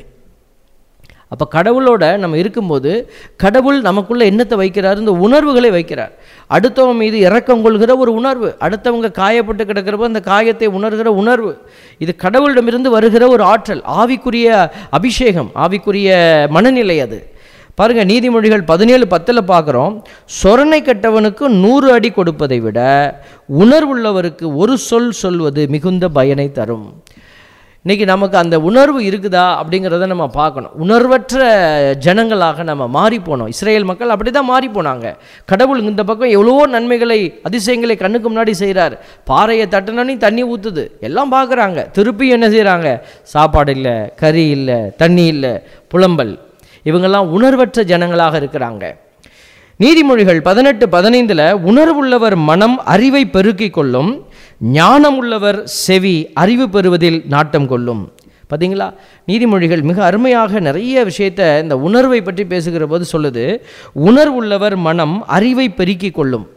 அப்போ கடவுளோட நம்ம இருக்கும்போது கடவுள் நமக்குள்ள என்னத்தை வைக்கிறார் இந்த உணர்வுகளை வைக்கிறார் அடுத்தவன் மீது இரக்கம் கொள்கிற ஒரு உணர்வு அடுத்தவங்க காயப்பட்டு கிடக்கிறப்ப அந்த காயத்தை உணர்கிற உணர்வு இது கடவுளிடமிருந்து வருகிற ஒரு ஆற்றல் ஆவிக்குரிய அபிஷேகம் ஆவிக்குரிய மனநிலை அது பாருங்க நீதிமொழிகள் பதினேழு பத்தில் பார்க்குறோம் சொரணை கட்டவனுக்கு நூறு அடி கொடுப்பதை விட உணர்வுள்ளவருக்கு ஒரு சொல் சொல்வது மிகுந்த பயனை தரும் இன்னைக்கு நமக்கு அந்த உணர்வு இருக்குதா அப்படிங்கிறத நம்ம பார்க்கணும் உணர்வற்ற ஜனங்களாக நம்ம மாறி போனோம் இஸ்ரேல் மக்கள் அப்படி தான் மாறி போனாங்க கடவுள் இந்த பக்கம் எவ்வளவோ நன்மைகளை அதிசயங்களை கண்ணுக்கு முன்னாடி செய்கிறார் பாறையை தட்டினோன்னே தண்ணி ஊற்றுது எல்லாம் பார்க்குறாங்க திருப்பி என்ன செய்கிறாங்க சாப்பாடு இல்லை கறி இல்லை தண்ணி இல்லை புலம்பல் இவங்கெல்லாம் உணர்வற்ற ஜனங்களாக இருக்கிறாங்க நீதிமொழிகள் பதினெட்டு பதினைந்தில் உணர்வுள்ளவர் மனம் அறிவை பெருக்கிக் கொள்ளும் ஞானமுள்ளவர் செவி அறிவு பெறுவதில் நாட்டம் கொள்ளும் பார்த்தீங்களா நீதிமொழிகள் மிக அருமையாக நிறைய விஷயத்தை இந்த உணர்வை பற்றி பேசுகிற போது சொல்லுது உணர்வுள்ளவர் மனம் அறிவை பெருக்கிக் கொள்ளும்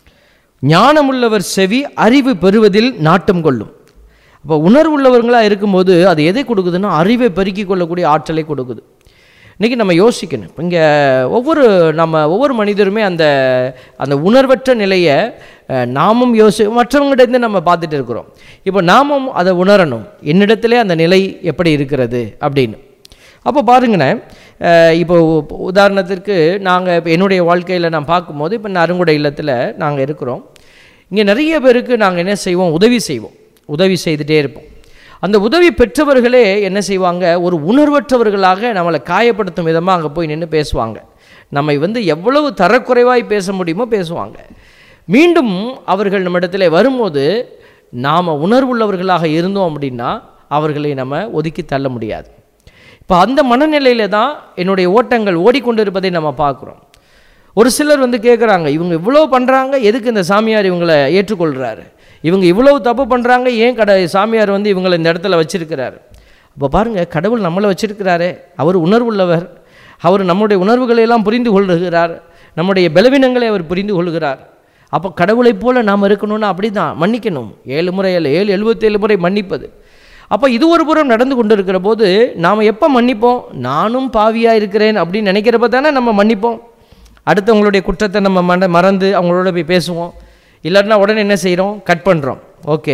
ஞானமுள்ளவர் செவி அறிவு பெறுவதில் நாட்டம் கொள்ளும் அப்போ உணர்வுள்ளவர்களாக இருக்கும்போது அது எதை கொடுக்குதுன்னா அறிவை பெருக்கிக் கொள்ளக்கூடிய ஆற்றலை கொடுக்குது இன்றைக்கி நம்ம யோசிக்கணும் இங்கே ஒவ்வொரு நம்ம ஒவ்வொரு மனிதருமே அந்த அந்த உணர்வற்ற நிலையை அஹ், நாமும் யோசி மற்றவங்ககிட்டேருந்து நம்ம பார்த்துட்டு இருக்கிறோம் இப்போ நாமும் அதை உணரணும் என்னிடத்திலே அந்த நிலை எப்படி இருக்கிறது அப்படின்னு அப்போ பாருங்களேன் அஹ், இப்போ உ- உதாரணத்திற்கு நாங்கள் இப்போ என்னுடைய வாழ்க்கையில் நான் பார்க்கும்போது இப்போ நான் அருங்குடை இல்லத்தில் நாங்கள் இருக்கிறோம் இங்கே நிறைய பேருக்கு நாங்கள் என்ன செய்வோம் உதவி செய்வோம் உதவி செய்துட்டே இருப்போம் அந்த உதவி பெற்றவர்களே என்ன செய்வாங்க ஒரு உணர்வற்றவர்களாக நம்மளை காயப்படுத்தும் விதமாக அங்கே போய் நின்று பேசுவாங்க நம்மை வந்து எவ்வளவு தரக்குறைவாய் பேச முடியுமோ பேசுவாங்க மீண்டும் அவர்கள் நம்மிடத்தில் வரும்போது நாம் உணர்வுள்ளவர்களாக இருந்தோம் அப்படின்னா அவர்களை நம்ம ஒதுக்கி தள்ள முடியாது இப்போ அந்த மனநிலையில தான் என்னுடைய ஓட்டங்கள் ஓடிக்கொண்டிருப்பதை நம்ம பார்க்குறோம் ஒரு சிலர் வந்து கேட்குறாங்க இவங்க இவ்வளோ பண்ணுறாங்க எதுக்கு இந்த சாமியார் இவங்களை ஏற்றுக்கொள்கிறாரு இவங்க இவ்வளவு தப்பு பண்ணுறாங்க ஏன் கட சாமியார் வந்து இவங்களை இந்த இடத்துல வச்சிருக்கிறாரு அப்போ பாருங்கள் கடவுள் நம்மளை வச்சிருக்கிறாரே அவர் உணர்வுள்ளவர் அவர் நம்முடைய உணர்வுகளை எல்லாம் புரிந்து கொள்கிறார் நம்முடைய பலவீனங்களை அவர் புரிந்து கொள்கிறார் அப்போ கடவுளைப் போல நாம் இருக்கணும்னா அப்படி தான் மன்னிக்கணும் ஏழு முறை அல்ல ஏழு எழுபத்தேழு முறை மன்னிப்பது அப்போ இது ஒரு புறம் நடந்து கொண்டு இருக்கிற போது நாம் எப்போ மன்னிப்போம் நானும் பாவியாக இருக்கிறேன் அப்படின்னு நினைக்கிறப்ப தானே நம்ம மன்னிப்போம் அடுத்தவங்களுடைய குற்றத்தை நம்ம மற மறந்து அவங்களோட போய் பேசுவோம் இல்லைன்னா உடனே என்ன செய்கிறோம் கட் பண்ணுறோம் ஓகே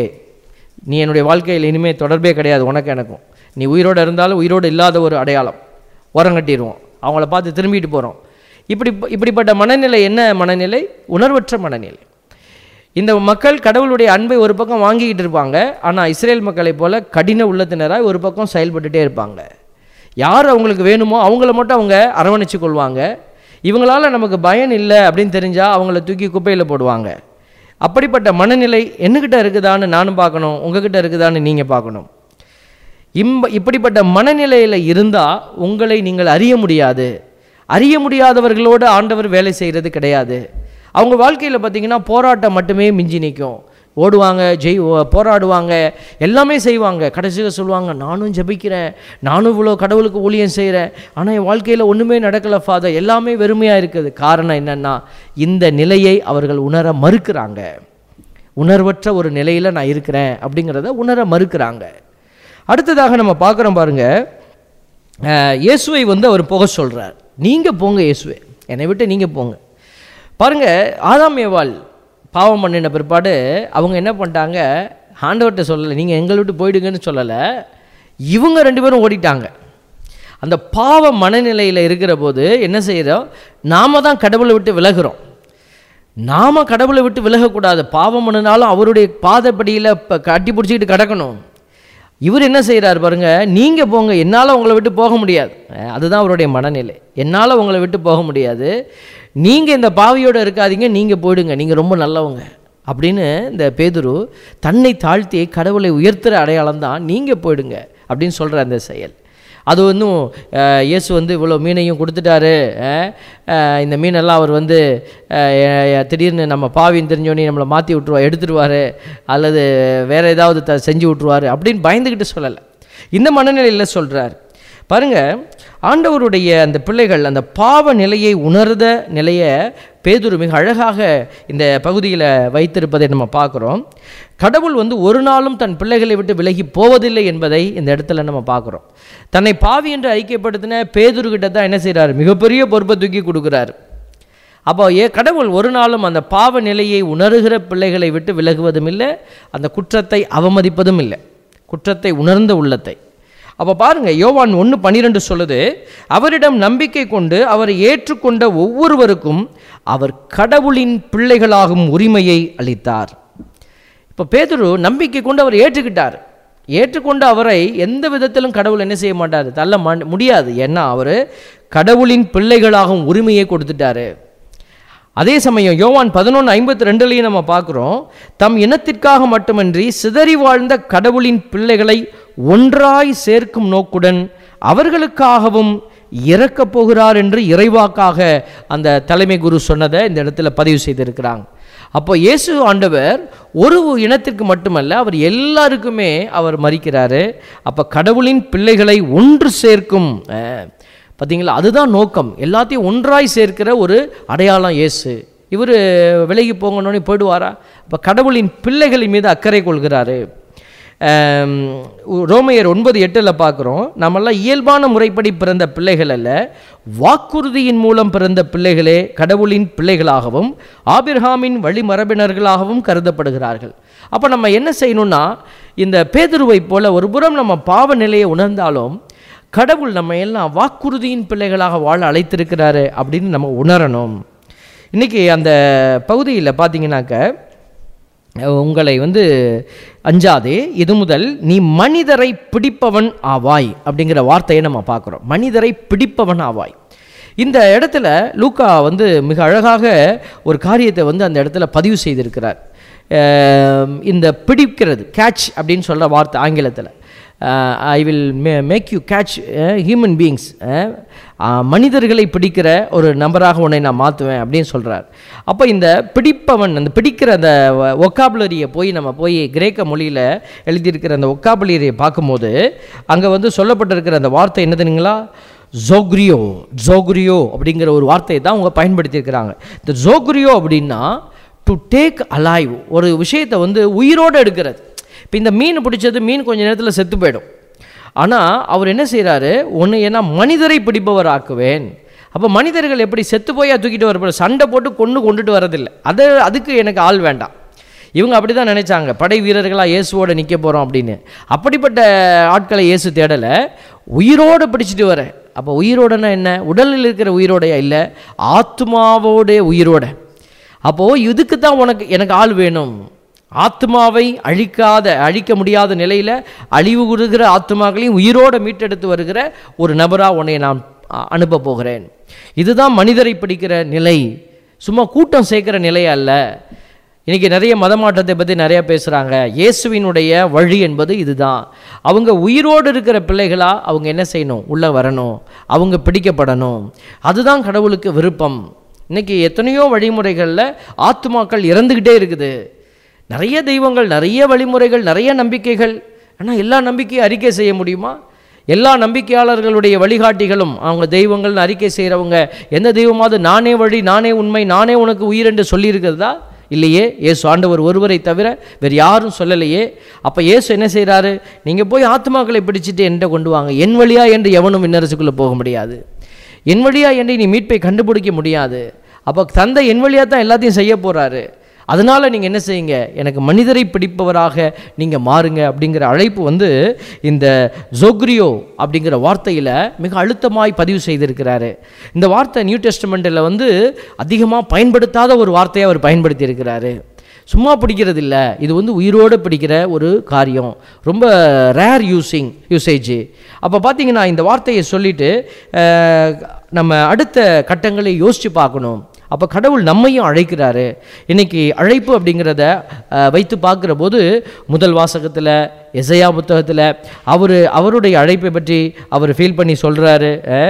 நீ என்னுடைய வாழ்க்கையில் இனிமேல் தொடர்பே கிடையாது உனக்கு எனக்கும் நீ உயிரோடு இருந்தாலும் உயிரோடு இல்லாத ஒரு அடையாளம் உரங்கட்டிடுவோம் அவங்கள பார்த்து திரும்பிட்டு போகிறோம் இப்படி இப்படிப்பட்ட மனநிலை என்ன மனநிலை உணர்வற்ற மனநிலை இந்த மக்கள் கடவுளுடைய அன்பை ஒரு பக்கம் வாங்கிக்கிட்டு இருப்பாங்க ஆனால் இஸ்ரேல் மக்களைப் போல கடின உள்ளத்தினராக ஒரு பக்கம் செயல்பட்டுட்டே இருப்பாங்க யார் அவங்களுக்கு வேணுமோ அவங்கள மட்டும் அவங்க அரவணைச்சு கொள்வாங்க இவங்களால நமக்கு பயன் இல்லை அப்படின்னு தெரிஞ்சால் அவங்கள தூக்கி குப்பையில் போடுவாங்க அப்படிப்பட்ட மனநிலை என்னக்கிட்ட இருக்குதான்னு நானும் பார்க்கணும் உங்ககிட்ட இருக்குதான்னு நீங்கள் பார்க்கணும் இம்ப இப்படிப்பட்ட மனநிலையில் இருந்தால் உங்களை நீங்கள் அறிய முடியாது அறிய முடியாதவர்களோடு ஆண்டவர் வேலை செய்கிறது கிடையாது அவங்க வாழ்க்கையில் பார்த்தீங்கன்னா போராட்டம் மட்டுமே மிஞ்சி நிற்கும் ஓடுவாங்க ஜெய் ஓ- போராடுவாங்க எல்லாமே செய்வாங்க கடைசியில் சொல்லுவாங்க நானும் ஜெபிக்கிறேன் நானும் இவ்வளோ கடவுளுக்கு ஊழியம் செய்கிறேன் ஆனால் என் வாழ்க்கையில் ஒன்றுமே நடக்கலை ஃபாதர் எல்லாமே வெறுமையாக இருக்குது காரணம் என்னென்னா இந்த நிலையை அவர்கள் உணர மறுக்கிறாங்க உணர்வற்ற ஒரு நிலையில் நான் இருக்கிறேன் அப்படிங்கிறத உணர மறுக்கிறாங்க அடுத்ததாக நம்ம பார்க்குறோம் பாருங்க அஹ், இயேசுவை வந்து அவர் போக சொல்கிறார் நீங்கள் போங்க இயேசுவே என்னை விட்டு நீங்கள் போங்க பாருங்க ஆதாம் ஏவாள் பாவம் பண்ணின பிற்பாடு அவங்க என்ன பண்ணிட்டாங்க ஆண்டவர்கிட்ட சொல்லலை நீங்கள் எங்களை விட்டு போயிடுங்கன்னு சொல்லலை இவங்க ரெண்டு பேரும் ஓடிட்டாங்க அந்த பாவ மனநிலையில் இருக்கிற போது என்ன செய்கிறோம் நாம தான் கடவுளை விட்டு விலகுறோம் நாம கடவுளை விட்டு விலகக்கூடாது பாவம் பண்ணினாலும் அவருடைய பாதப்படியில் இப்போ கட்டி பிடிச்சிக்கிட்டு கிடக்கணும் இவர் என்ன செய்கிறார் பாருங்க நீங்கள் போங்க என்னால் உங்களை விட்டு போக முடியாது அஹ் அதுதான் அவருடைய மனநிலை என்னால் உங்களை விட்டு போக முடியாது நீங்கள் இந்த பாவியோடு இருக்காதீங்க நீங்கள் போயிடுங்க நீங்கள் ரொம்ப நல்லவங்க அப்படின்னு இந்த பேதுரு தன்னை தாழ்த்தி கடவுளை உயர்த்துகிற அடையாளம் தான் நீங்கள் போயிடுங்க அப்படின்னு சொல்கிற அந்த செயல் அது வந்தும் அஹ், இயேசு வந்து இவ்வளோ மீனையும் கொடுத்துட்டாரு அஹ், அஹ், இந்த மீனெல்லாம் அவர் வந்து அஹ், எ- திடீர்னு நம்ம பாவின்னு தெரிஞ்சோடனே நம்மளை மாற்றி விட்ருவா எடுத்துருவார் அல்லது வேறு ஏதாவது த செஞ்சு விட்ருவாரு அப்படின்னு பயந்துக்கிட்டு சொல்லலை இந்த மனநிலையில் சொல்கிறார் பாருங்க ஆண்டவருடைய அந்த பிள்ளைகள் அந்த பாவ நிலையை உணர்ந்த நிலையை பேதுரு மிக அழகாக இந்த பகுதியில் வைத்திருப்பதை நம்ம பார்க்குறோம் கடவுள் வந்து ஒரு நாளும் தன் பிள்ளைகளை விட்டு விலகி போவதில்லை என்பதை இந்த இடத்துல நம்ம பார்க்குறோம் தன்னை பாவி என்று ஐக்கியப்படுத்தின பேதுருக்கிட்ட தான் என்ன செய்கிறார் மிகப்பெரிய பொறுப்பை தூக்கி கொடுக்குறாரு அப்போ ஏ கடவுள் ஒரு நாளும் அந்த பாவ நிலையை உணர்கிற பிள்ளைகளை விட்டு விலகுவதும் இல்லை அந்த குற்றத்தை அவமதிப்பதும் இல்லை குற்றத்தை உணர்ந்த உள்ளத்தை அப்போ பாருங்க யோவான் ஒன்று பன்னிரெண்டு சொல்லுது அவரிடம் நம்பிக்கை கொண்டு அவரை ஏற்றுக்கொண்ட ஒவ்வொருவருக்கும் அவர் கடவுளின் பிள்ளைகளாகும் உரிமையை அளித்தார் இப்போ பேதுரு நம்பிக்கை கொண்டு அவர் ஏற்றுக்கிட்டார் ஏற்றுக்கொண்ட அவரை எந்த விதத்திலும் கடவுள் என்ன செய்ய மாட்டார் தள்ள மா முடியாது ஏன்னா அவர் கடவுளின் பிள்ளைகளாகும் உரிமையை கொடுத்துட்டாரு அதே சமயம் யோவான் பதினொன்று ஐம்பத்தி ரெண்டுலையும் நம்ம பார்க்குறோம் தம் இனத்திற்காக மட்டுமின்றி சிதறி வாழ்ந்த கடவுளின் பிள்ளைகளை ஒன்றாய் சேர்க்கும் நோக்குடன் அவர்களுக்காகவும் இறக்கப் போகிறார் என்று இறைவாக்காக அந்த தலைமை குரு சொன்னதை இந்த இடத்துல பதிவு செய்திருக்கிறாங்க அப்போ இயேசு ஆண்டவர் ஒரு இனத்திற்கு மட்டுமல்ல அவர் எல்லாருக்குமே அவர் மறிக்கிறாரு அப்போ கடவுளின் பிள்ளைகளை ஒன்று சேர்க்கும் அஹ், பார்த்தீங்களா அதுதான் நோக்கம் எல்லாத்தையும் ஒன்றாய் சேர்க்கிற ஒரு அடையாளம் இயேசு இவர் விலகி போங்கன்னு போயிடுவாரா அப்போ கடவுளின் பிள்ளைகளின் மீது அக்கறை கொள்கிறாரு ஆம், ரோமையர் ஒன்பது எட்டில் பார்க்குறோம் நம்மெல்லாம் இயல்பான முறைப்படி பிறந்த பிள்ளைகள் அல்ல வாக்குறுதியின் மூலம் பிறந்த பிள்ளைகளே கடவுளின் பிள்ளைகளாகவும் ஆபிர்ஹாமின் வழிமரபினர்களாகவும் கருதப்படுகிறார்கள் அப்போ நம்ம என்ன செய்யணும்னா இந்த பேதுருவை போல ஒரு புறம் நம்ம பாவ நிலையை உணர்ந்தாலும் கடவுள் நம்ம எல்லாம் வாக்குறுதியின் பிள்ளைகளாக வாழ அழைத்திருக்கிறாரு அப்படின்னு நம்ம உணரணும் இன்றைக்கி அந்த பகுதியில் பார்த்தீங்கன்னாக்க உங்களை வந்து அஞ்சாதே இது முதல் நீ மனிதரை பிடிப்பவன் ஆவாய் அப்படிங்கிற வார்த்தையை நம்ம பார்க்குறோம் மனிதரை பிடிப்பவன் ஆவாய் இந்த இடத்துல லூக்கா வந்து மிக அழகாக ஒரு காரியத்தை வந்து அந்த இடத்துல பதிவு செய்திருக்கிறார் அஹ் இந்த பிடிக்கிறது கேட்ச் அப்படின்னு சொல்கிற வார்த்தை ஆங்கிலத்தில் I will may make you catch human beings மனிதர்களை பிடிக்கிற ஒரு நபராக உன்னை நான் மாற்றுவேன் அப்படின்னு சொல்கிறார் அப்போ இந்த பிடிப்பவன் அந்த பிடிக்கிற அந்த ஒக்காபுலரியை போய் நம்ம போய் கிரேக்க மொழியில் எழுதியிருக்கிற அந்த ஒக்காபுலரியை பார்க்கும்போது அங்கே வந்து சொல்லப்பட்டிருக்கிற அந்த வார்த்தை என்ன தெரியுங்களா ஜோக்ரியோ ஜோக்ரியோ அப்படிங்கிற ஒரு வார்த்தையை தான் அவங்க பயன்படுத்தியிருக்கிறாங்க இந்த ஜோக்ரியோ அப்படின்னா டு டேக் அலைவ் ஒரு விஷயத்தை வந்து உயிரோடு எடுக்கிறது இப்போ இந்த மீன் பிடிச்சது மீன் கொஞ்ச நேரத்தில் செத்து போயிடும் ஆனால் அவர் என்ன செய்கிறாரு ஒன்று ஏன்னா மனிதரை பிடிப்பவர் ஆக்குவேன் அப்போ மனிதர்கள் எப்படி செத்து போய் தூக்கிட்டு வர சண்டை போட்டு கொண்டு கொண்டுட்டு வரதில்லை அது அதுக்கு எனக்கு ஆள் வேண்டாம் இவங்க அப்படி தான் நினைச்சாங்க படை வீரர்களாக இயேசுவோட நிற்க போகிறோம் அப்படின்னு அப்படிப்பட்ட ஆட்களை இயேசு தேடலை உயிரோடு பிடிச்சிட்டு வரேன் அப்போ உயிரோடனா என்ன உடலில் இருக்கிற உயிரோடையா இல்லை ஆத்மாவோடைய உயிரோட அப்போது இதுக்கு தான் உனக்கு எனக்கு ஆள் வேணும் ஆத்மாவை அழிக்காத அழிக்க முடியாத நிலையில் அழிவு குறுகிற ஆத்மாக்களையும் உயிரோடு மீட்டெடுத்து வருகிற ஒரு நபராக உன்னை நான் அ- அனுப்ப போகிறேன் இதுதான் மனிதரை பிடிக்கிற நிலை சும்மா கூட்டம் சேர்க்கிற நிலை அல்ல இன்னைக்கு நிறைய மதமாற்றத்தை பற்றி நிறைய பேசுகிறாங்க இயேசுவினுடைய வழி என்பது இதுதான் அவங்க உயிரோடு இருக்கிற பிள்ளைகளா அவங்க என்ன செய்யணும் உள்ளே வரணும் அவங்க பிடிக்கப்படணும் அதுதான் கடவுளுக்கு விருப்பம் இன்னைக்கு எத்தனையோ வழிமுறைகளில் ஆத்துமாக்கள் இறந்துக்கிட்டே இருக்குது நிறைய தெய்வங்கள் நிறைய வழிமுறைகள் நிறைய நம்பிக்கைகள் ஆனால் எல்லா நம்பிக்கையும் அறிக்கை செய்ய முடியுமா எல்லா நம்பிக்கையாளர்களுடைய வழிகாட்டிகளும் அவங்க தெய்வங்கள்னு அறிக்கை செய்கிறவங்க எந்த தெய்வமாவது நானே வழி நானே உண்மை நானே உனக்கு உயிர் என்று சொல்லியிருக்கிறதா இல்லையே இயேசு ஆண்டவர் ஒருவரை தவிர வேறு யாரும் சொல்லலையே அப்போ இயேசு என்ன செய்கிறாரு நீங்கள் போய் ஆத்மாக்களை பிடிச்சிட்டு என்கிட்ட கொண்டு வாங்க என் வழியா என்று எவனும் விண்ணரசுக்குள்ளே போக முடியாது என் வழியா என்று நீ மீட்பை கண்டுபிடிக்க முடியாது அப்போ தந்தை என் வழியாக தான் எல்லாத்தையும் செய்ய போகிறாரு அதனால் நீங்கள் என்ன செய்யுங்க எனக்கு மனிதரை பிடிப்பவராக நீங்கள் மாறுங்க அப்படிங்கிற அழைப்பு வந்து இந்த ஜோக்ரியோ அப்படிங்கிற வார்த்தையில் மிக அழுத்தமாய் பதிவு செய்திருக்கிறாரு இந்த வார்த்தை நியூ டெஸ்டமெண்ட்டில் வந்து அதிகமாக பயன்படுத்தாத ஒரு வார்த்தையை அவர் பயன்படுத்தி இருக்கிறாரு சும்மா பிடிக்கிறது இல்லை இது வந்து உயிரோடு பிடிக்கிற ஒரு காரியம் ரொம்ப ரேர் யூஸிங் யூசேஜ் அப்போ பார்த்தீங்கன்னா இந்த வார்த்தையை சொல்லிட்டு அஹ், நம்ம அடுத்த கட்டங்களை யோசித்து பார்க்கணும் அப்போ கடவுள் நம்மையும் அழைக்கிறாரு இன்னைக்கு அழைப்பு அப்படிங்கிறத அஹ், வைத்து பார்க்குற போது முதல் வாசகத்தில் எசையா புத்தகத்தில் அவர் அவருடைய அழைப்பை பற்றி அவர் ஃபீல் பண்ணி சொல்கிறாரு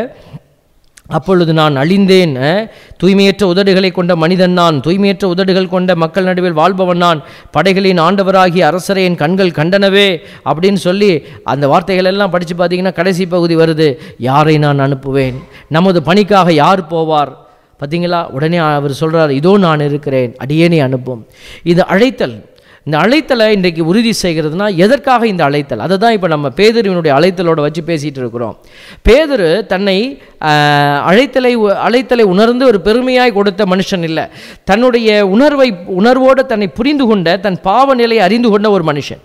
அப்பொழுது நான் அழிந்தேன் அஹ், தூய்மையற்ற உதடுகளை கொண்ட மனிதன் நான் தூய்மையற்ற உதடுகள் கொண்ட மக்கள் நடுவில் வாழ்பவன் நான் படைகளின் ஆண்டவராகிய அரசரை என் கண்கள் கண்டனவே அப்படின்னு சொல்லி அந்த வார்த்தைகள் எல்லாம் படித்து பார்த்தீங்கன்னா கடைசி பகுதி வருது யாரை நான் அனுப்புவேன் நமது பணிக்காக யார் போவார் பார்த்தீங்களா உடனே அவர் சொல்றார் இதோ நான் இருக்கிறேன் அடியேனே அனுப்பும் இது அழைத்தல் இந்த அழைத்தலை இன்றைக்கு உறுதி செய்கிறதுனா எதற்காக இந்த அழைத்தல் அதை தான் இப்போ நம்ம பேதருவினுடைய அழைத்தலோட வச்சு பேசிகிட்டு இருக்கிறோம் பேதரு தன்னை ஆஹ், அழைத்தலை உ- அழைத்தலை உணர்ந்து ஒரு பெருமையாய் கொடுத்த மனுஷன் இல்லை தன்னுடைய உணர்வை உணர்வோடு தன்னை புரிந்து கொண்ட தன் பாவ நிலையை அறிந்து கொண்ட ஒரு மனுஷன்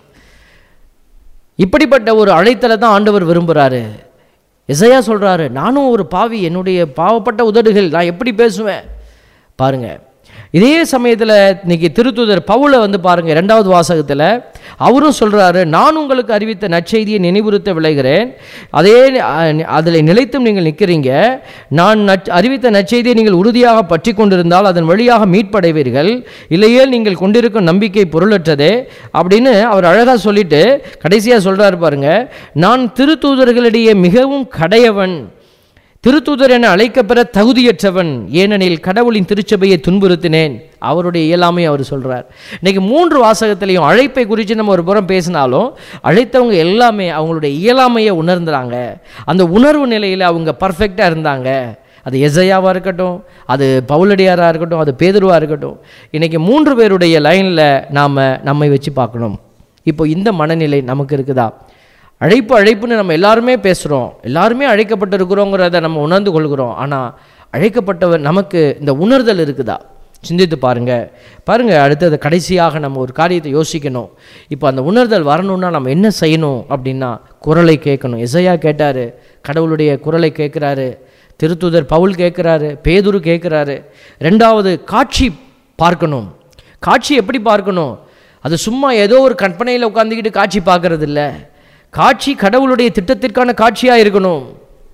இப்படிப்பட்ட ஒரு அழைத்தலை தான் ஆண்டவர் விரும்புகிறாரு இசையா சொல்கிறாரு நானும் ஒரு பாவி என்னுடைய பாவப்பட்ட உதடுகள் நான் எப்படி பேசுவேன் பாருங்க இதே சமயத்தில் இன்னைக்கு திருத்துதர் பவுலை வந்து பாருங்க இரண்டாவது வாசகத்தில் அவரும் சொல்றாரு நான் உங்களுக்கு அறிவித்த நற்செய்தியை நினைவுறுத்த விளைகிறேன் அதே அதில் நிலைத்தும் நீங்கள் நிற்கிறீங்க நான் நற் அறிவித்த நற்செய்தியை நீங்கள் உறுதியாக பற்றி கொண்டிருந்தால் அதன் வழியாக மீட்படைவீர்கள் இல்லையே நீங்கள் கொண்டிருக்கும் நம்பிக்கை பொருளற்றதே அப்படின்னு அவர் அழகாக சொல்லிட்டு கடைசியாக சொல்றாரு பாருங்க நான் திருத்தூதர்களிடையே மிகவும் கடையவன் திருத்தூதர் என அழைக்கப்பெற தகுதியற்றவன் ஏனெனில் கடவுளின் திருச்சபையை துன்புறுத்தினேன் அவருடைய இயலாமை அவர் சொல்றார் இன்னைக்கு மூன்று வாசகத்திலையும் அழைப்பை குறித்து நம்ம ஒரு புறம் பேசினாலும் அழைத்தவங்க எல்லாமே அவங்களுடைய இயலாமையை உணர்ந்துறாங்க அந்த உணர்வு நிலையில் அவங்க பர்ஃபெக்டாக இருந்தாங்க அது எசையாவாக இருக்கட்டும் அது பவுலடியாராக இருக்கட்டும் அது பேதுருவாக இருக்கட்டும் இன்னைக்கு மூன்று பேருடைய லைனில் நாம் நம்மை வச்சு பார்க்கணும் இப்போ இந்த மனநிலை நமக்கு இருக்குதா அழைப்பு அழைப்புன்னு நம்ம எல்லாருமே பேசுகிறோம் எல்லாருமே அழைக்கப்பட்டிருக்கிறோங்கிறத நம்ம உணர்ந்து கொள்கிறோம் ஆனால் அழைக்கப்பட்டவர் நமக்கு இந்த உணர்தல் இருக்குதா சிந்தித்து பாருங்க பாருங்க அடுத்தது கடைசியாக நம்ம ஒரு காரியத்தை யோசிக்கணும் இப்போ அந்த உணர்தல் வரணும்னா நம்ம என்ன செய்யணும் அப்படின்னா குரலை கேட்கணும் எசையா கேட்டார் கடவுளுடைய குரலை கேட்குறாரு திருத்துதர் பவுல் கேட்குறாரு பேதுரு கேட்குறாரு ரெண்டாவது காட்சி பார்க்கணும் காட்சி எப்படி பார்க்கணும் அது சும்மா ஏதோ ஒரு கற்பனையில் உட்காந்துக்கிட்டு காட்சி பார்க்கறது இல்லை காட்சி கடவுளுடைய திட்டத்திற்கான காட்சியாக இருக்கணும்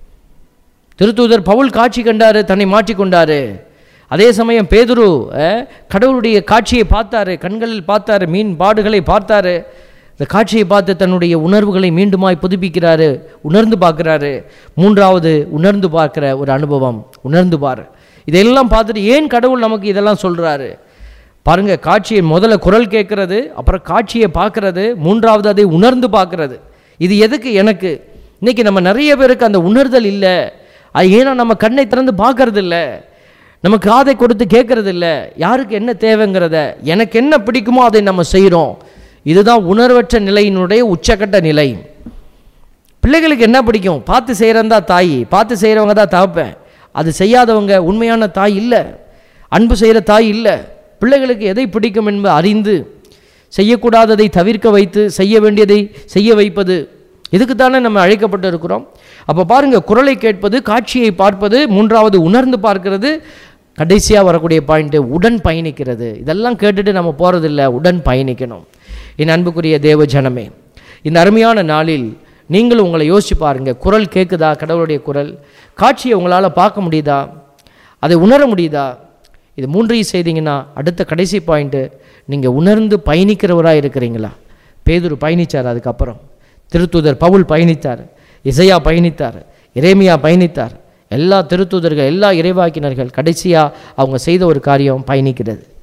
திருத்தூதர் பவுல் காட்சி கண்டாரு தன்னை மாற்றிக்கொண்டாரு அதே சமயம் பேதுரு அஹ், கடவுளுடைய காட்சியை பார்த்தாரு கண்களில் பார்த்தாரு மீன் பாடுகளை பார்த்தாரு இந்த காட்சியை பார்த்து தன்னுடைய உணர்வுகளை மீண்டுமாய் புதுப்பிக்கிறாரு உணர்ந்து பார்க்குறாரு மூன்றாவது உணர்ந்து பார்க்குற ஒரு அனுபவம் உணர்ந்து பார் இதெல்லாம் பார்த்துட்டு ஏன் கடவுள் நமக்கு இதெல்லாம் சொல்கிறாரு பாருங்க காட்சியை முதல்ல குரல் கேட்கறது அப்புறம் காட்சியை பார்க்கறது மூன்றாவது அதை உணர்ந்து பார்க்கறது இது எதுக்கு எனக்கு இன்னைக்கு நம்ம நிறைய பேருக்கு அந்த உணர்தல் இல்லை அது ஏன்னா நம்ம கண்ணை திறந்து பார்க்கறது இல்லை நம்ம காதை கொடுத்து கேட்கறது இல்லை யாருக்கு என்ன தேவைங்கிறத எனக்கு என்ன பிடிக்குமோ அதை நம்ம செய்கிறோம் இதுதான் உணர்வற்ற நிலையினுடைய உச்சக்கட்ட நிலை பிள்ளைகளுக்கு என்ன பிடிக்கும் பார்த்து செய்கிறவன் தான் தாய் பார்த்து செய்கிறவங்க தான் தகப்பேன் அது செய்யாதவங்க உண்மையான தாய் இல்லை அன்பு செய்கிற தாய் இல்லை பிள்ளைகளுக்கு எதை பிடிக்கும் என்பது அறிந்து செய்யக்கூடாததை தவிர்க்க வைத்து செய்ய வேண்டியதை செய்ய வைப்பது இதுக்கு தானே நம்ம அழைக்கப்பட்டு இருக்கிறோம் அப்போ பாருங்க குரலை கேட்பது காட்சியை பார்ப்பது மூன்றாவது உணர்ந்து பார்க்கிறது கடைசியாக வரக்கூடிய பாயிண்ட்டு உடன் பயணிக்கிறது இதெல்லாம் கேட்டுட்டு நம்ம போகிறதில்ல உடன் பயணிக்கணும் என் அன்புக்குரிய தேவ ஜனமே இந்த அருமையான நாளில் நீங்களும் உங்களை யோசிச்சு பாருங்க குரல் கேட்குதா கடவுளுடைய குரல் காட்சியை உங்களால் பார்க்க முடியுதா அதை உணர முடியுதா இது மூன்றையும் செய்தீங்கன்னா அடுத்த கடைசி பாயிண்ட்டு நீங்கள் உணர்ந்து பயணிக்கிறவராக இருக்கிறீங்களா பேதுரு பயணித்தார் அதுக்கப்புறம் திருத்தூதர் பவுல் பயணித்தார் இசையா பயணித்தார் இறைமையா பயணித்தார் எல்லா திருத்தூதர்கள் எல்லா இறைவாக்கினர்கள் கடைசியாக அவங்க செய்த ஒரு காரியம் பயணிக்கிறது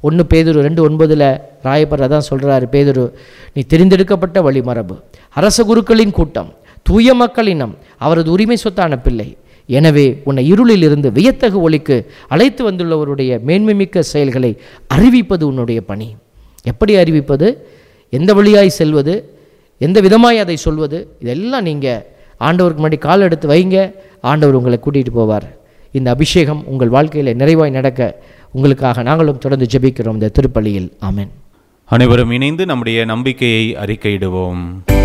ஒன்று பேதுரு ரெண்டு ஒன்பதில் ராயப்பர் அதான் சொல்கிறாரு பேதுரு நீ தெரிந்தெடுக்கப்பட்ட வழிமரபு அரச குருக்களின் கூட்டம் தூய மக்களினம் அவரது உரிமை சொத்தான பிள்ளை எனவே உன்னை இருளில் இருந்து வியத்தகு ஒளிக்கு அழைத்து வந்துள்ளவருடைய மேன்மைமிக்க செயல்களை அறிவிப்பது உன்னுடைய பணி எப்படி அறிவிப்பது எந்த வழியாய் செல்வது எந்த விதமாய் அதை சொல்வது இதெல்லாம் நீங்கள் ஆண்டவருக்கு முன்னாடி கால் எடுத்து வைங்க ஆண்டவர் உங்களை கூட்டிகிட்டு போவார் இந்த அபிஷேகம் உங்கள் வாழ்க்கையில் நிறைவாய் நடக்க உங்களுக்காக நாங்களும் தொடர்ந்து ஜெபிக்கிறோம் இந்த திருப்பலியில் ஆமென் அனைவரும் இணைந்து நம்முடைய நம்பிக்கையை அறிக்கையிடுவோம்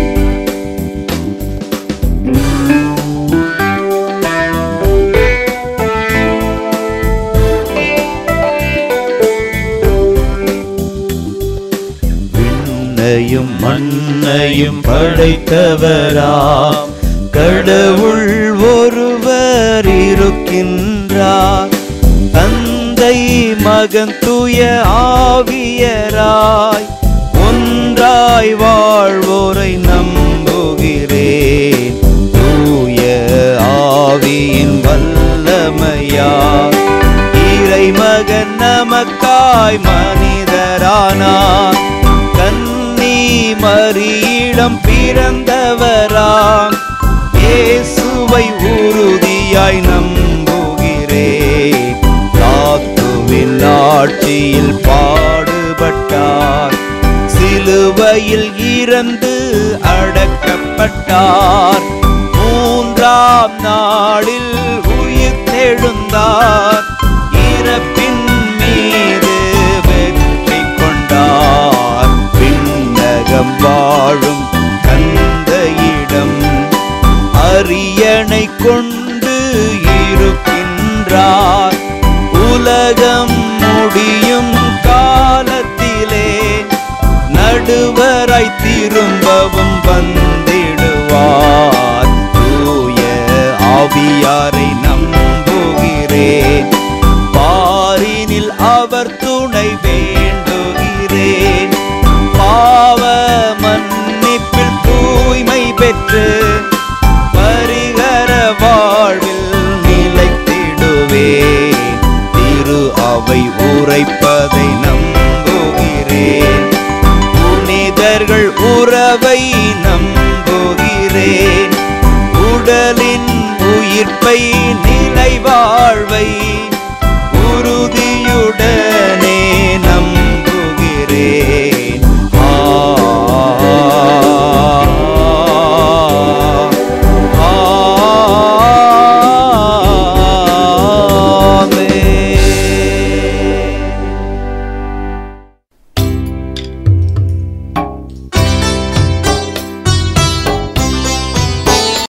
விண்ணையும் மண்ணையும் படைத்தவராம் கடவுள் ஒருவர் இருக்கின்றார் தந்தை மகன் தூய ஆவியராய் ஒன்றாய் வாழ்வோரை நம்புகிறேன் தூய ஆவியின் வல்லமையார் இறைமகன் நமக்காய் மனிதரானார் கன்னி மரியிடம் பிறந்தவராம் இயேசுவை உறுதியாய் நம்புகிறேன் தாத்துவின் ஆட்சியில் பாடுபட்டார் சிலுவையில் இறந்து அடக்கப்பட்டார் மூன்றாம் நாளில் உயிர் தெழுந்தார் இறப்பின் மீது வெற்றி கொண்டார் விண்ணகம் வாழும் கந்தையிடம் அரியணை கொண்டு இருக்கின்றார் உலகம் முடியும் காலத்திலே நடுவராய் திரும்பவும் வந்திடுவார் தூய ஆவியாரை நம்புகிறேன் பாரினில் அவர் துணை வேண்டுகிறேன் பாவ மன்னிப்பில் தூய்மை பெற்று பரிகர வாழ்வில் நிலைத்திடுவேன் திரு அவை உரைப்பதை நம்புகிறேன் புனிதர்கள் உறவை நம்புகிறேன் உடலின் உயிர்ப்பை நிலை வாழ்வை